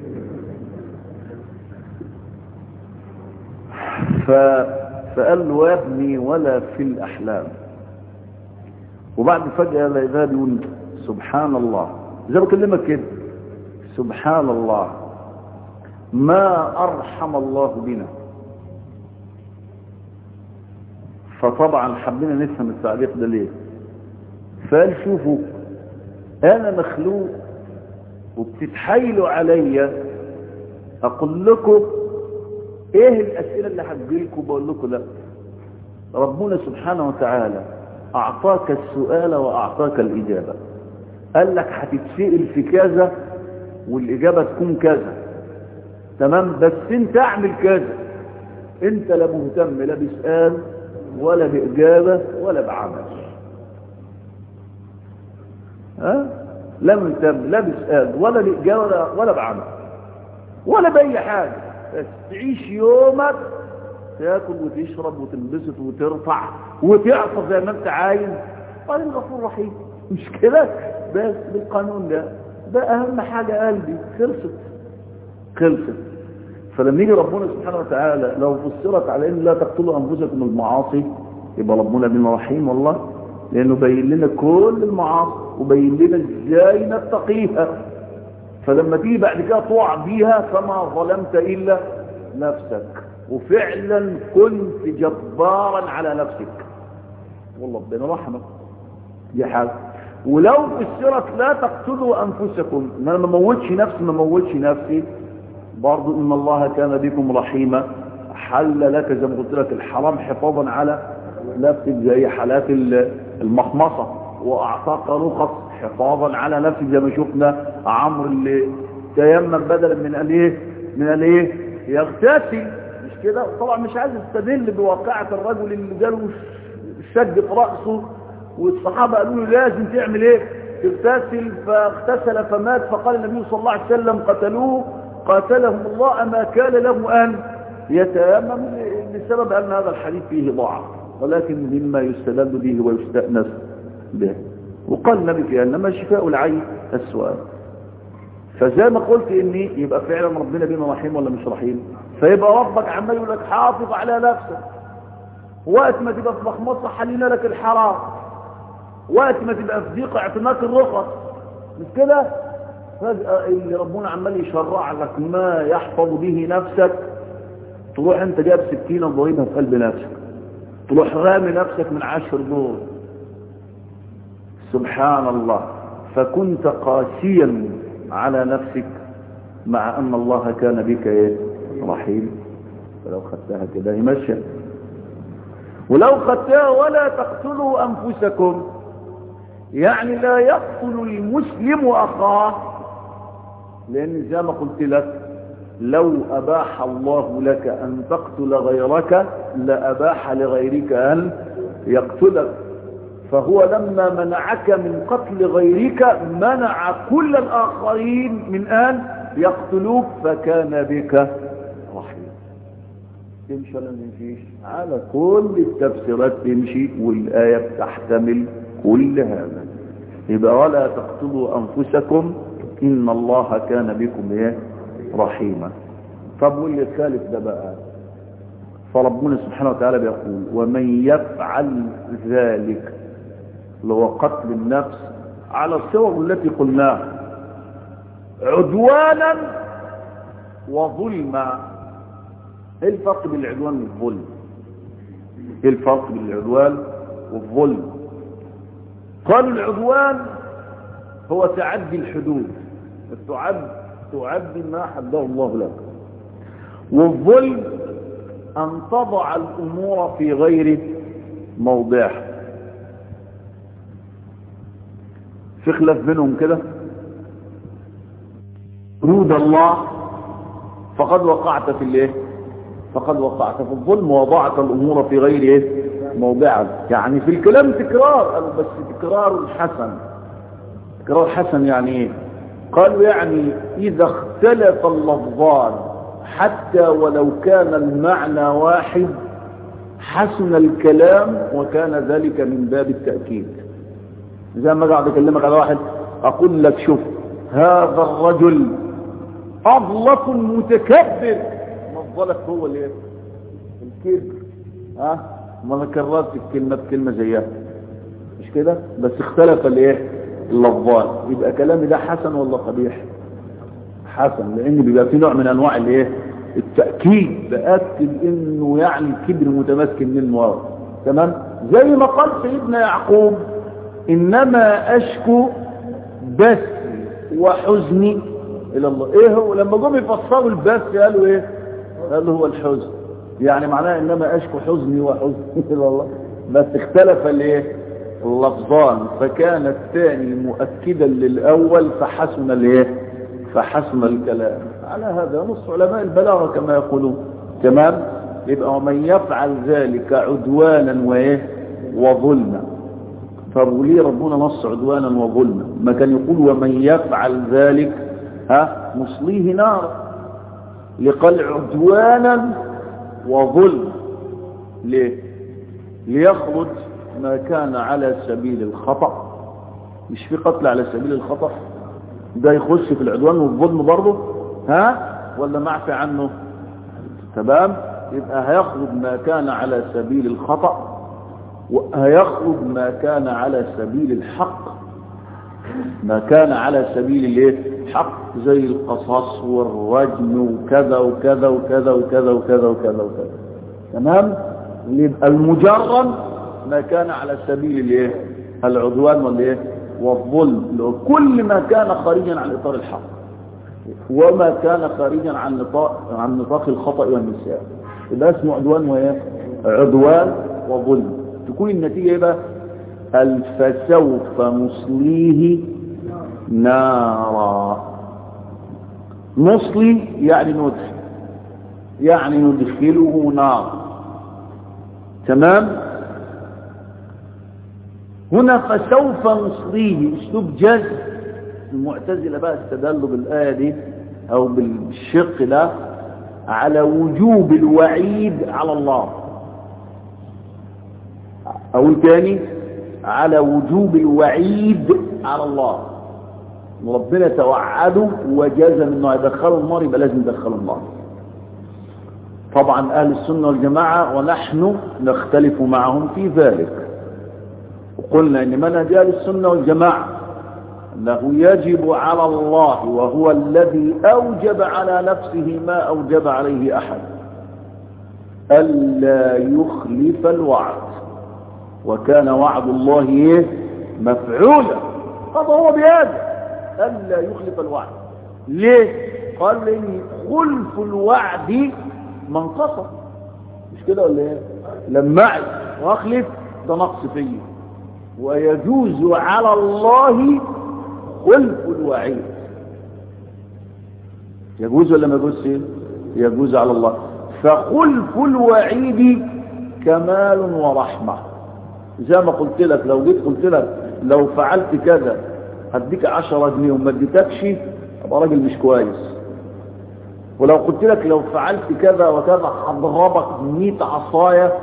ف... فقال له يا ابني ولا في الاحلام وبعد فجاه لقيناه بيقول سبحان الله زي ما بكلمك كده سبحان الله ما ارحم الله بنا فطبعا حبينا نفهم التعليق ده ليه فقال شوفوا انا مخلوق وبتتحايلوا عليا اقول لكم ايه الاسئله اللي هتجيلكم بقول لكم لا ربنا سبحانه وتعالى اعطاك السؤال واعطاك الاجابه قال لك هتتسال في كذا والاجابه تكون كذا تمام بس انت اعمل كذا انت لا مهتم لا بسؤال ولا باجابه ولا بعمل ها لا مهتم لا بسؤال ولا باجابه ولا, ولا بعمل ولا باي حاجه بس تعيش يومك تاكل وتشرب وتنبسط وترفع وتعطف زي ما انت عايز قال الغفور رحيم مش كده بس بالقانون ده ده اهم حاجه قلبي خلصت خلصت فلما يجي ربنا سبحانه وتعالى لو فسرت على ان لا تقتلوا انفسكم المعاصي يبقى ربنا بنا رحيم والله لانه بين لنا كل المعاصي وبين لنا ازاي نتقيها فلما تيجي بعد كده تقع بيها فما ظلمت الا نفسك وفعلا كنت جبارا على نفسك والله ربنا رحمك دي حاجه ولو فسرت لا تقتلوا انفسكم ان انا ما موتش نفسي ما موتش نفسي برضو ان الله كان بكم رحيما حل لك زي ما قلت لك الحرام حفاظا على نفسك زي حالات المخمصه واعطاك رخص حفاظا على نفسك زي ما شفنا عمرو اللي تيمم بدلا من ان ايه من ان ايه يغتسل مش كده طبعا مش عايز استدل بواقعه الرجل اللي جاله شد في راسه والصحابه قالوا له لازم تعمل ايه تغتسل فاغتسل فمات فقال النبي صلى الله عليه وسلم قتلوه قاتلهم الله ما كان له ان يتيمم لسبب ان هذا الحديث فيه ضعف ولكن مما يستدل به ويستأنس به وقال النبي في انما شفاء العين السؤال فزي ما قلت اني يبقى فعلا ربنا بينا رحيم ولا مش رحيم فيبقى ربك عمال يقول لك حافظ على نفسك وقت ما تبقى في مخمصه حلينا لك الحرام وقت ما تبقى في ضيق اعتناق الرخص مش كده فجأة اللي ربنا عمال يشرع لك ما يحفظ به نفسك تروح انت جاب سكينة ضريبها في قلب نفسك تروح رامي نفسك من عشر دور سبحان الله فكنت قاسيا على نفسك مع ان الله كان بك ايه رحيم فلو خدتها كده يمشي ولو خدتها ولا تقتلوا انفسكم يعني لا يقتل المسلم اخاه لان زي ما قلت لك لو اباح الله لك ان تقتل غيرك لاباح لغيرك ان يقتلك فهو لما منعك من قتل غيرك منع كل الاخرين من ان يقتلوك فكان بك رحيم تمشي ولا تمشيش على كل التفسيرات تمشي والايه بتحتمل كل هذا يبقى ولا تقتلوا انفسكم ان الله كان بكم ايه رحيما طب واللي الثالث ده بقى فربنا سبحانه وتعالى بيقول ومن يفعل ذلك اللي هو قتل النفس على الصور التي قلناها عدوانا وظلما ايه الفرق بين العدوان والظلم ايه الفرق بين العدوان والظلم قالوا العدوان هو تعدي الحدود تعد تعدي ما حده الله لك والظلم ان تضع الامور في غير موضعها في خلاف بينهم كده حدود الله فقد وقعت في الايه فقد وقعت في الظلم ووضعت الامور في غير ايه موضعها يعني في الكلام تكرار قالوا بس تكرار حسن تكرار حسن يعني ايه قالوا يعني اذا اختلف اللفظان حتى ولو كان المعنى واحد حسن الكلام وكان ذلك من باب التأكيد زي ما قاعد اكلمك على واحد اقول لك شوف هذا الرجل اغلط متكبر مفضلك هو الايه الكبر ها ما انا كررت الكلمه بكلمه زيها مش كده بس اختلف الايه اللفظان يبقى كلامي ده حسن ولا قبيح حسن لان بيبقى في نوع من انواع الايه التاكيد باكد انه يعني الكبر متمكن منه تمام زي ما قال سيدنا يعقوب انما اشكو بس وحزني الى الله ايه هو لما جم يفسروا البس قالوا ايه قالوا هو الحزن يعني معناه انما اشكو حزني وحزني الى الله بس اختلف الايه اللفظان فكان الثاني مؤكدا للاول فحسن الايه فحسن الكلام على هذا نص علماء البلاغه كما يقولون تمام يبقى ومن يفعل ذلك عدوانا وايه وظلما طب وليه ربنا نص عدوانا وظلما ما كان يقول ومن يفعل ذلك ها نصليه نار لقال عدوانا وظلم ليه ليخرج ما كان على سبيل الخطأ مش في قتل على سبيل الخطأ ده يخش في العدوان والظلم برضه ها ولا معفي عنه تمام يبقى هيخرج ما كان على سبيل الخطأ وهيخرج ما كان على سبيل الحق ما كان على سبيل الايه حق زي القصاص والرجم وكذا وكذا وكذا وكذا وكذا وكذا وكذا تمام يبقى المجرم ما كان على سبيل الايه العدوان والايه والظلم كل ما كان خارجا عن اطار الحق وما كان خارجا عن نطاق عن نطاق الخطا والنسيان يبقى اسمه عدوان وايه عدوان وظلم تكون النتيجه ايه بقى فسوف نصليه نارا نصلي يعني ندخل يعني ندخله نار تمام هنا فسوف نصليه اسلوب جزم المعتزله بقى استدلوا بالايه دي او بالشق ده على وجوب الوعيد على الله او تاني على وجوب الوعيد على الله وربنا توعده وجزم انه يدخله النار يبقى لازم يدخله النار طبعا اهل السنه والجماعه ونحن نختلف معهم في ذلك وقلنا ان منهج اهل السنه والجماعه انه يجب على الله وهو الذي اوجب على نفسه ما اوجب عليه احد الا يخلف الوعد وكان وعد الله ايه مفعولا طب هو بهذا الا يخلف الوعد ليه قال لي خلف الوعد منقصه مش كده ولا ايه لما اعد واخلف ده نقص فيه ويجوز على الله خلف الوعيد يجوز ولا ما يجوز يجوز على الله فخلف الوعيد كمال ورحمة زي ما قلت لك لو جيت قلت لك لو فعلت كذا هديك عشرة جنيه وما اديتكش ابقى راجل مش كويس ولو قلت لك لو فعلت كذا وكذا هضربك 100 عصايه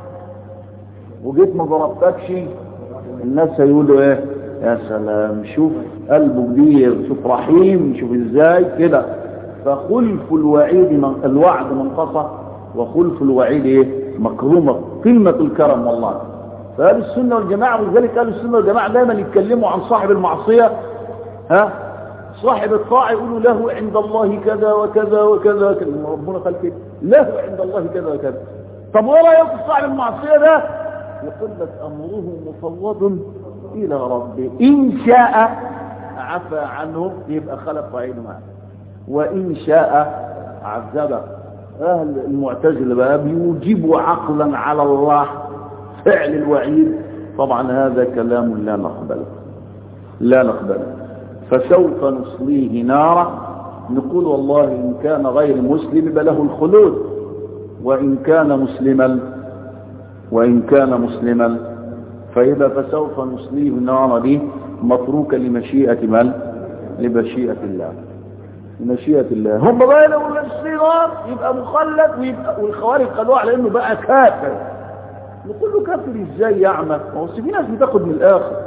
وجيت ما ضربتكش الناس هيقولوا ايه يا سلام شوف قلبه كبير شوف رحيم شوف ازاي كده فخلف الوعيد من الوعد منقصة وخلف الوعيد ايه مكرومة قمة الكرم والله فأهل السنة والجماعة ولذلك أهل السنة والجماعة دايما يتكلموا عن صاحب المعصية ها صاحب الطاعة يقولوا له عند الله كذا وكذا وكذا وكذا ربنا قال كده له عند الله كذا وكذا طب ولا يقول صاحب المعصية ده يقول لك أمره مفوض إلى ربه إن شاء عفى عنه يبقى خلق عينه معه وإن شاء عذبه أهل المعتزلة بقى بيوجبوا عقلا على الله فعل الوعيد طبعا هذا كلام لا نقبله لا نقبله فسوف نصليه نارا نقول والله إن كان غير مسلم يبقى له الخلود وإن كان مسلما وإن كان مسلما فإذا فسوف نصليه نارا دي متروكة لمشيئة من لمشيئة الله لمشيئة الله هم بقى لو الصغار يبقى مخلد ويبقى والخوارج قالوا على انه بقى كافر نقول له كافر ازاي يعمى هو في ناس بتاخد من الاخر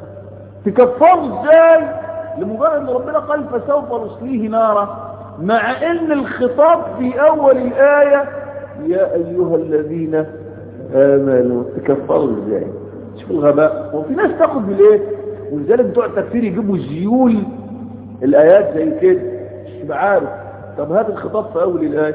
تكفروا ازاي لمجرد ان ربنا قال فسوف نصليه نارا مع ان الخطاب في اول الايه يا ايها الذين امنوا تكفروا ازاي شوف الغباء هو في ناس تاخد بالايه ولذلك بتوع التكفير يجيبوا زيول الايات زي كده مش تبقى عارف طب هات الخطاب في اول الايه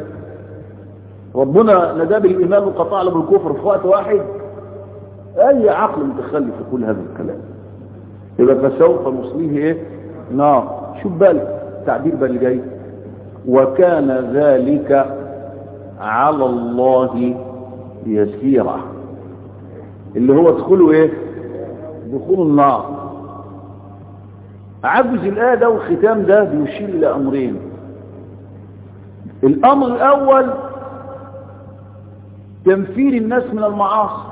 ربنا ندى بالايمان وقطع له بالكفر في وقت واحد اي عقل متخلف يقول هذا الكلام يبقى فسوف نصليه ايه نار شوف بالك التعبير بقى اللي جاي وكان ذلك على الله يسيرا اللي هو دخوله ايه دخول النار عجز الآية ده والختام ده بيشير إلى أمرين الأمر الأول تنفير الناس من المعاصي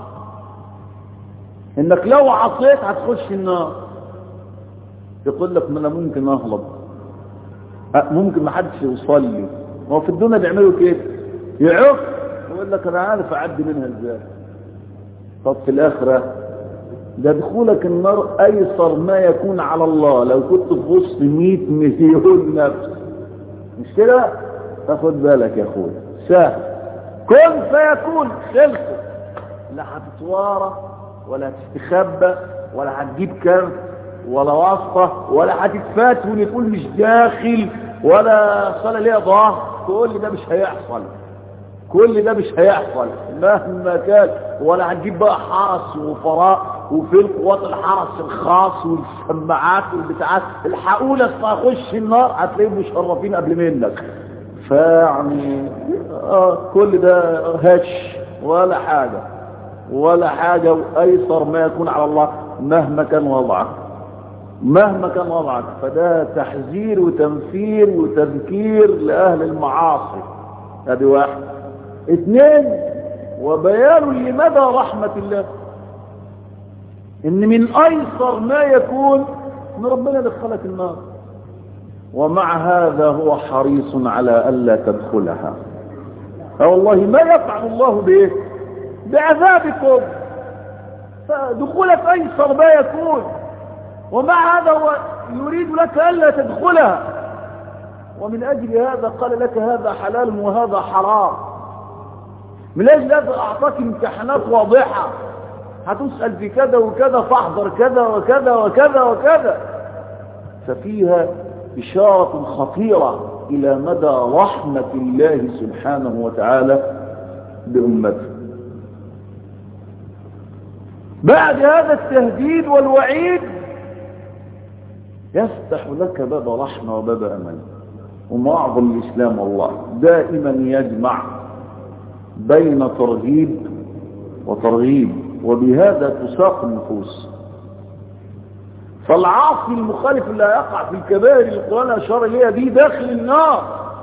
إنك لو عصيت هتخش النار يقول لك ما أنا ممكن أهرب ممكن ما حدش يصلي هو في الدنيا بيعملوا كده يعف يقول لك أنا عارف أعدي منها إزاي طب في الآخرة ده دخولك النار ايسر ما يكون على الله لو كنت في وسط 100 مليون نفس مش كده تاخد بالك يا اخويا سهل كن فيكون خلصت لا هتتوارى ولا هتستخبى ولا هتجيب كارت ولا واسطة ولا هتتفات ونقول مش داخل ولا صلاة ليها ظهر كل ده مش هيحصل كل ده مش هيحصل مهما كان ولا هتجيب بقى حرس وفراء وفي القوات الحرس الخاص والسماعات والبتاعات الحقولة اخش النار هتلاقيهم مشرفين قبل منك فيعني آه كل ده هش ولا حاجة ولا حاجة وأيسر ما يكون على الله مهما كان وضعك مهما كان وضعك فده تحذير وتنفير وتذكير لأهل المعاصي هذه واحد اثنين وبيان لمدى رحمة الله ان من ايسر ما يكون ان ربنا يدخلك النار ومع هذا هو حريص على الا تدخلها والله ما يفعل الله به بعذابكم فدخولك ايسر ما يكون ومع هذا هو يريد لك الا تدخلها ومن اجل هذا قال لك هذا حلال وهذا حرام من اجل هذا اعطاك امتحانات واضحه هتسأل في كذا وكذا فاحضر كذا وكذا وكذا وكذا ففيها إشارة خطيرة إلى مدى رحمة الله سبحانه وتعالى بأمته بعد هذا التهديد والوعيد يفتح لك باب رحمة وباب أمل ومعظم الإسلام والله دائما يجمع بين ترغيب وترغيب وبهذا تساق النفوس فالعاصي المخالف اللي يقع في الكبائر اللي القرآن أشار إليها دي داخل النار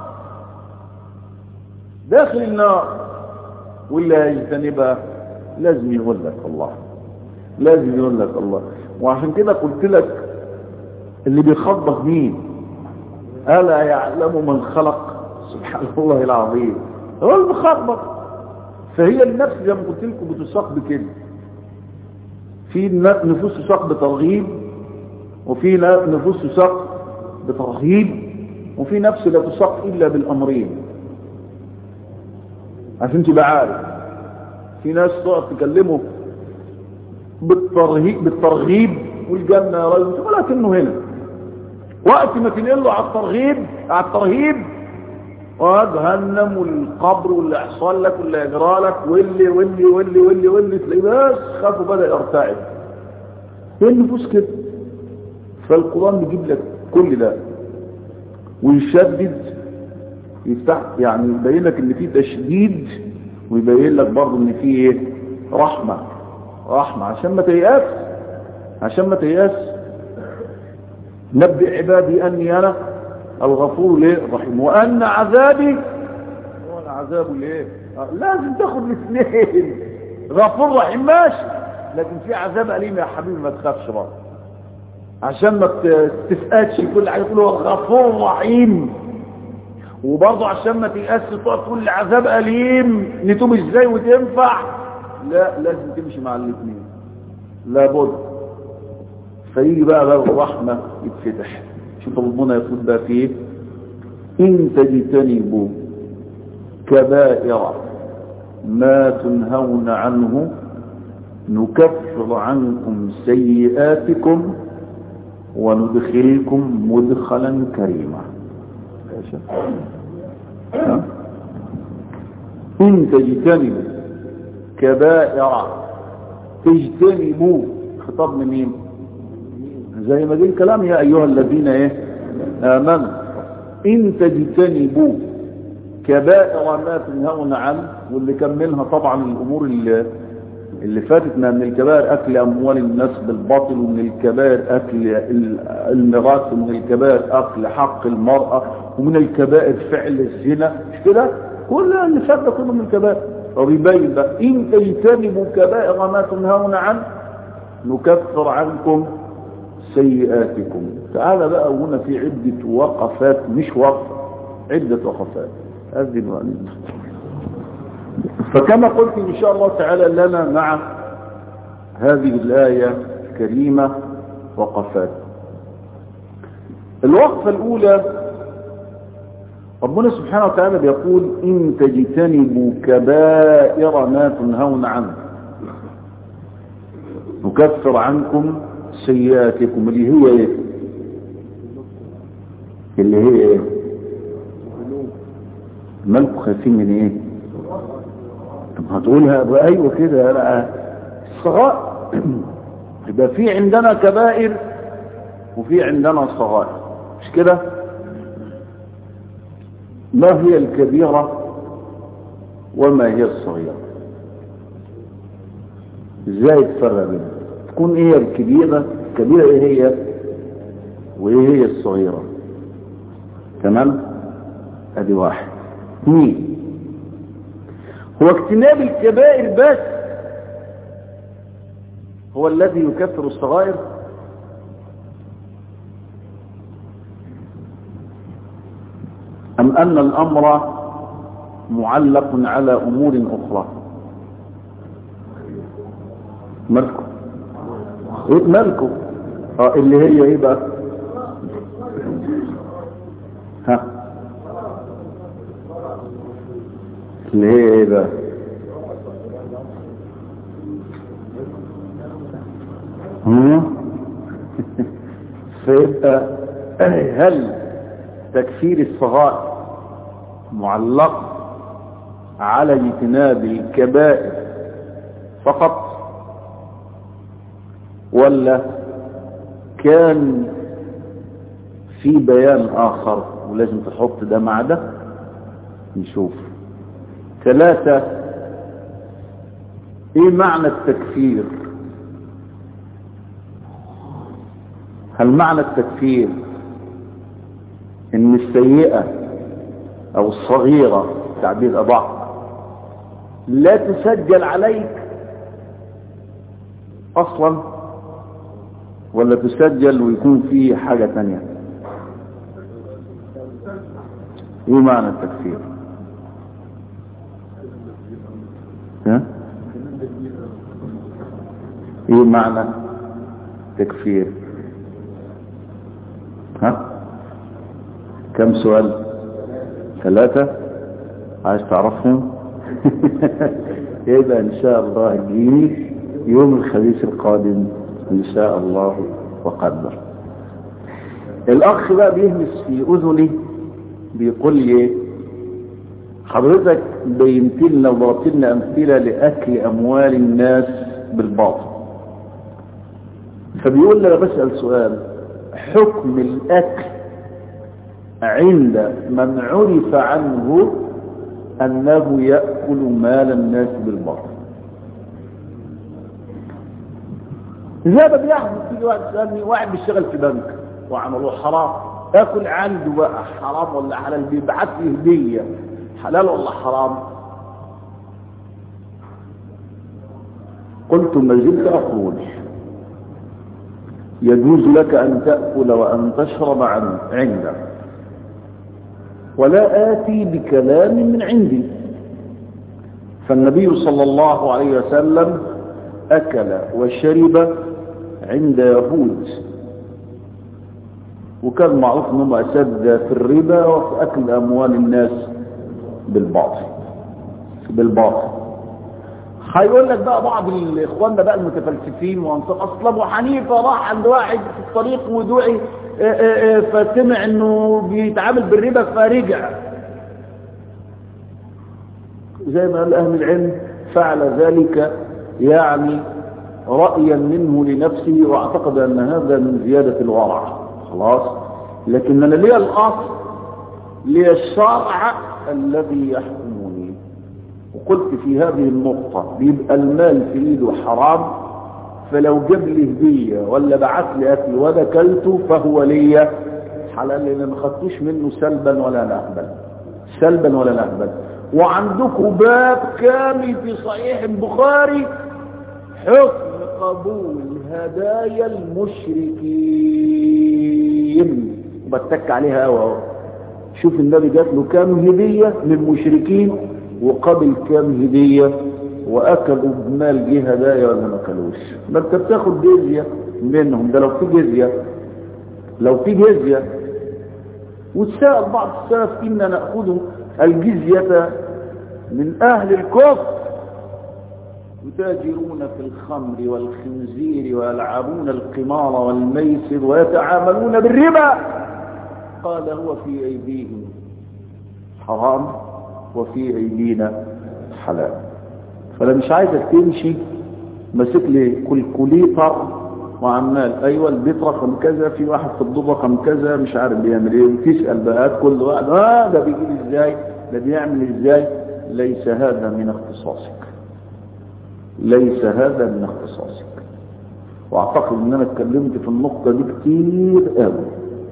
داخل النار واللي هيجتنبها لازم يقول لك الله لازم يقول لك الله وعشان كده قلت لك اللي بيخبط مين ألا يعلم من خلق سبحان الله العظيم هو اللي بيخبط فهي النفس زي ما قلت لكم بتساق بكده في نفوس تساق بترغيب وفي نفوس تساق بترهيب وفي نفس لا تساق الا بالامرين عشان تبقى عارف في ناس تقعد تكلمه بالترهيب بالترغيب والجنه يا رجل ولكنه هنا وقت ما تنقل له على الترغيب على الترهيب وجهنم والقبر واللي يحصل لك واللي يجرى لك واللي واللي واللي واللي واللي تلاقيه بس خافوا بدا يرتعد هي النفوس كده فالقران بيجيب لك كل ده ويشدد يفتح يعني يبين لك ان في تشديد ويبين لك برضه ان في ايه رحمه رحمه عشان ما تيأس عشان ما تيأس نبئ عبادي اني انا الغفور ليه الرحيم وان عذابي هو العذاب ليه لازم تاخد الاثنين غفور رحيم ماشي لكن في عذاب اليم يا حبيبي ما تخافش بقى عشان ما تفقدش كل حاجه تقول هو غفور رحيم وبرضه عشان ما تيأس تقعد تقول العذاب اليم نتوب ازاي وتنفع لا لازم تمشي مع الاثنين لابد فيجي بقى باب الرحمه يتفتح شوف ربنا يقول بقى فيه إن تجتنبوا كبائر ما تنهون عنه نكفر عنكم سيئاتكم وندخلكم مدخلا كريما إن تجتنبوا كبائر تجتنبوا خطاب من مين زي ما دي الكلام يا أيها الذين إيه آمنوا إن تجتنبوا كبائر ما تنهون عنه واللي كملها طبعا الأمور اللي, اللي فاتتنا من الكبائر أكل أموال الناس بالباطل ومن الكبائر أكل الميراث ومن الكبائر أكل حق المرأة ومن الكبائر فعل الزنا مش كده كل اللي فات ده كله من الكبائر وبيبين بقى إن تجتنبوا كبائر ما تنهون عنه نكفر عنكم سيئاتكم تعالى بقى هنا في عدة وقفات مش وقف عدة وقفات هذه المعنى فكما قلت إن شاء الله تعالى لنا مع هذه الآية الكريمة وقفات الوقفة الأولى ربنا سبحانه وتعالى بيقول إن تجتنبوا كبائر ما تنهون عنه نكفر عنكم سيئاتكم اللي هي ايه اللي هي ايه مالكم خايفين من ايه طب هتقولها بقى ايوه كده لا الصغائر يبقى في عندنا كبائر وفي عندنا صغائر مش كده ما هي الكبيرة وما هي الصغيرة ازاي تفرق بينها تكون ايه الكبيرة الكبيرة ايه هي وايه هي الصغيرة تمام ادي واحد اثنين هو اجتناب الكبائر بس هو الذي يكفر الصغائر أم أن الأمر معلق على أمور أخرى مالكم إيه مالكم اه اللي هي ايه بقى ها اللي هي ايه بقى هم فيبقى هل تكفير الصغائر معلق على اجتناب الكبائر فقط ولا كان في بيان آخر ولازم تحط ده مع ده نشوف ثلاثة ايه معنى التكفير هل معنى التكفير ان السيئة او الصغيرة تعبير ادق لا تسجل عليك اصلا ولا تسجل ويكون فيه حاجة تانية ايه معنى التكفير ها ايه معنى تكفير ها كم سؤال ثلاثة عايز تعرفهم يبقى ان شاء الله جيني يوم الخميس القادم ان شاء الله وقدر الاخ بقى بيهمس في اذني بيقول لي حضرتك بينت لنا وضربت لنا امثله لاكل اموال الناس بالباطل فبيقول لي انا بسال سؤال حكم الاكل عند من عرف عنه انه ياكل مال الناس بالباطل زي ما بيحصل في واحد سألني واحد بيشتغل في بنك وعملوه حرام اكل عنده بقى حرام ولا حلال بيبعت لي هديه حلال ولا حرام قلت ما زلت اقول يجوز لك ان تاكل وان تشرب عن عنده ولا اتي بكلام من عندي فالنبي صلى الله عليه وسلم اكل وشرب عند يهود وكان معروف انهم اساتذه في الربا وفي اكل اموال الناس بالباطل بالباطل هيقول لك بقى بعض الاخوان بقى المتفلسفين وانصار اصلا ابو حنيفه راح عند واحد في الطريق ودعي فسمع انه بيتعامل بالربا فرجع زي ما قال اهل العلم فعل ذلك يعني رأيا منه لنفسه واعتقد ان هذا من زيادة الورع خلاص لكن انا لي الاصل لي الشرع الذي يحكمني وقلت في هذه النقطة بيبقى المال في ايده حرام فلو جاب لي هدية ولا بعت لي اكل وانا اكلته فهو لي حلال لان ما خدتوش منه سلبا ولا نهبا سلبا ولا نهبا وعندكم باب كامل في صحيح البخاري حكم قبول هدايا المشركين وبتك عليها اهو شوف النبي جات له كام هدية للمشركين وقبل كام هدية واكلوا بمال جه هدايا ولا ما اكلوش ما انت بتاخد جزية منهم ده لو في جزية لو في جزية وتسأل بعض السلف إنا نأخذ الجزية من أهل الكفر يتاجرون في الخمر والخنزير ويلعبون القمار والميسر ويتعاملون بالربا قال هو في أيديهم حرام وفي أيدينا حلال فأنا مش عايزك تمشي ماسك لي كلكوليتر وعمال ايوه البيت رقم كذا في واحد في الدور رقم كذا مش عارف بيعمل ايه وتسال بقى كل واحد اه ده بيجيب ازاي ده بيعمل ازاي ليس هذا من اختصاصك ليس هذا من اختصاصك واعتقد ان انا اتكلمت في النقطه دي كتير قوي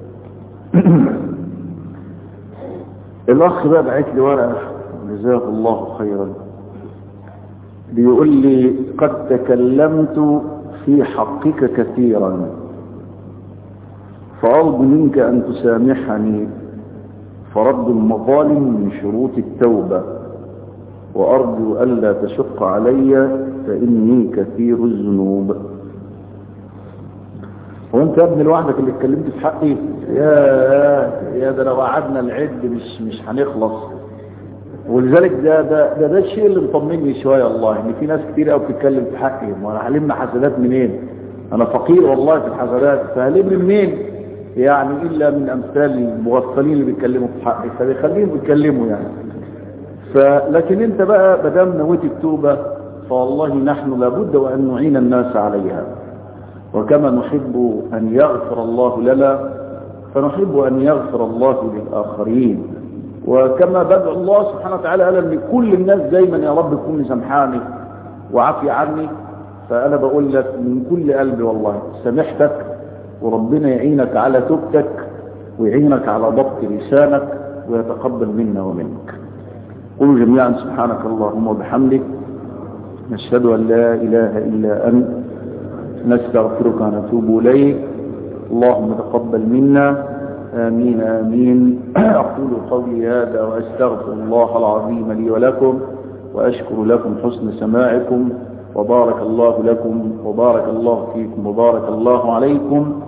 الاخ بقى بعت لي ورقه جزاه الله خيرا بيقول لي قد تكلمت في حقك كثيرا فأرجو منك أن تسامحني فرد المظالم من شروط التوبة وأرجو ألا تشق علي فإني كثير الذنوب وانت يا ابن لوحدك اللي اتكلمت في حقي يا يا ده لو قعدنا العد مش مش هنخلص ولذلك ده ده ده, ده الشيء اللي مطمني شويه والله ان في ناس كتير قوي بتتكلم في حقي وانا هلم حسنات منين انا فقير والله في الحسنات فهلم منين يعني الا من امثال المغفلين اللي بيتكلموا في حقي فبيخليهم يتكلموا يعني فلكن انت بقى ما دام نويت التوبه فوالله نحن لابد وان نعين الناس عليها وكما نحب ان يغفر الله لنا فنحب ان يغفر الله للاخرين وكما بدعو الله سبحانه وتعالى قال ان كل الناس دايما يا رب كن سامحاني وعافي عني فانا بقول لك من كل قلبي والله سامحتك وربنا يعينك على توبتك ويعينك على ضبط لسانك ويتقبل منا ومنك قولوا جميعا سبحانك اللهم وبحمدك نشهد ان لا اله الا انت نستغفرك ونتوب اليك اللهم تقبل منا آمين آمين أقول قولي هذا وأستغفر الله العظيم لي ولكم وأشكر لكم حسن سماعكم وبارك الله لكم وبارك الله فيكم وبارك الله عليكم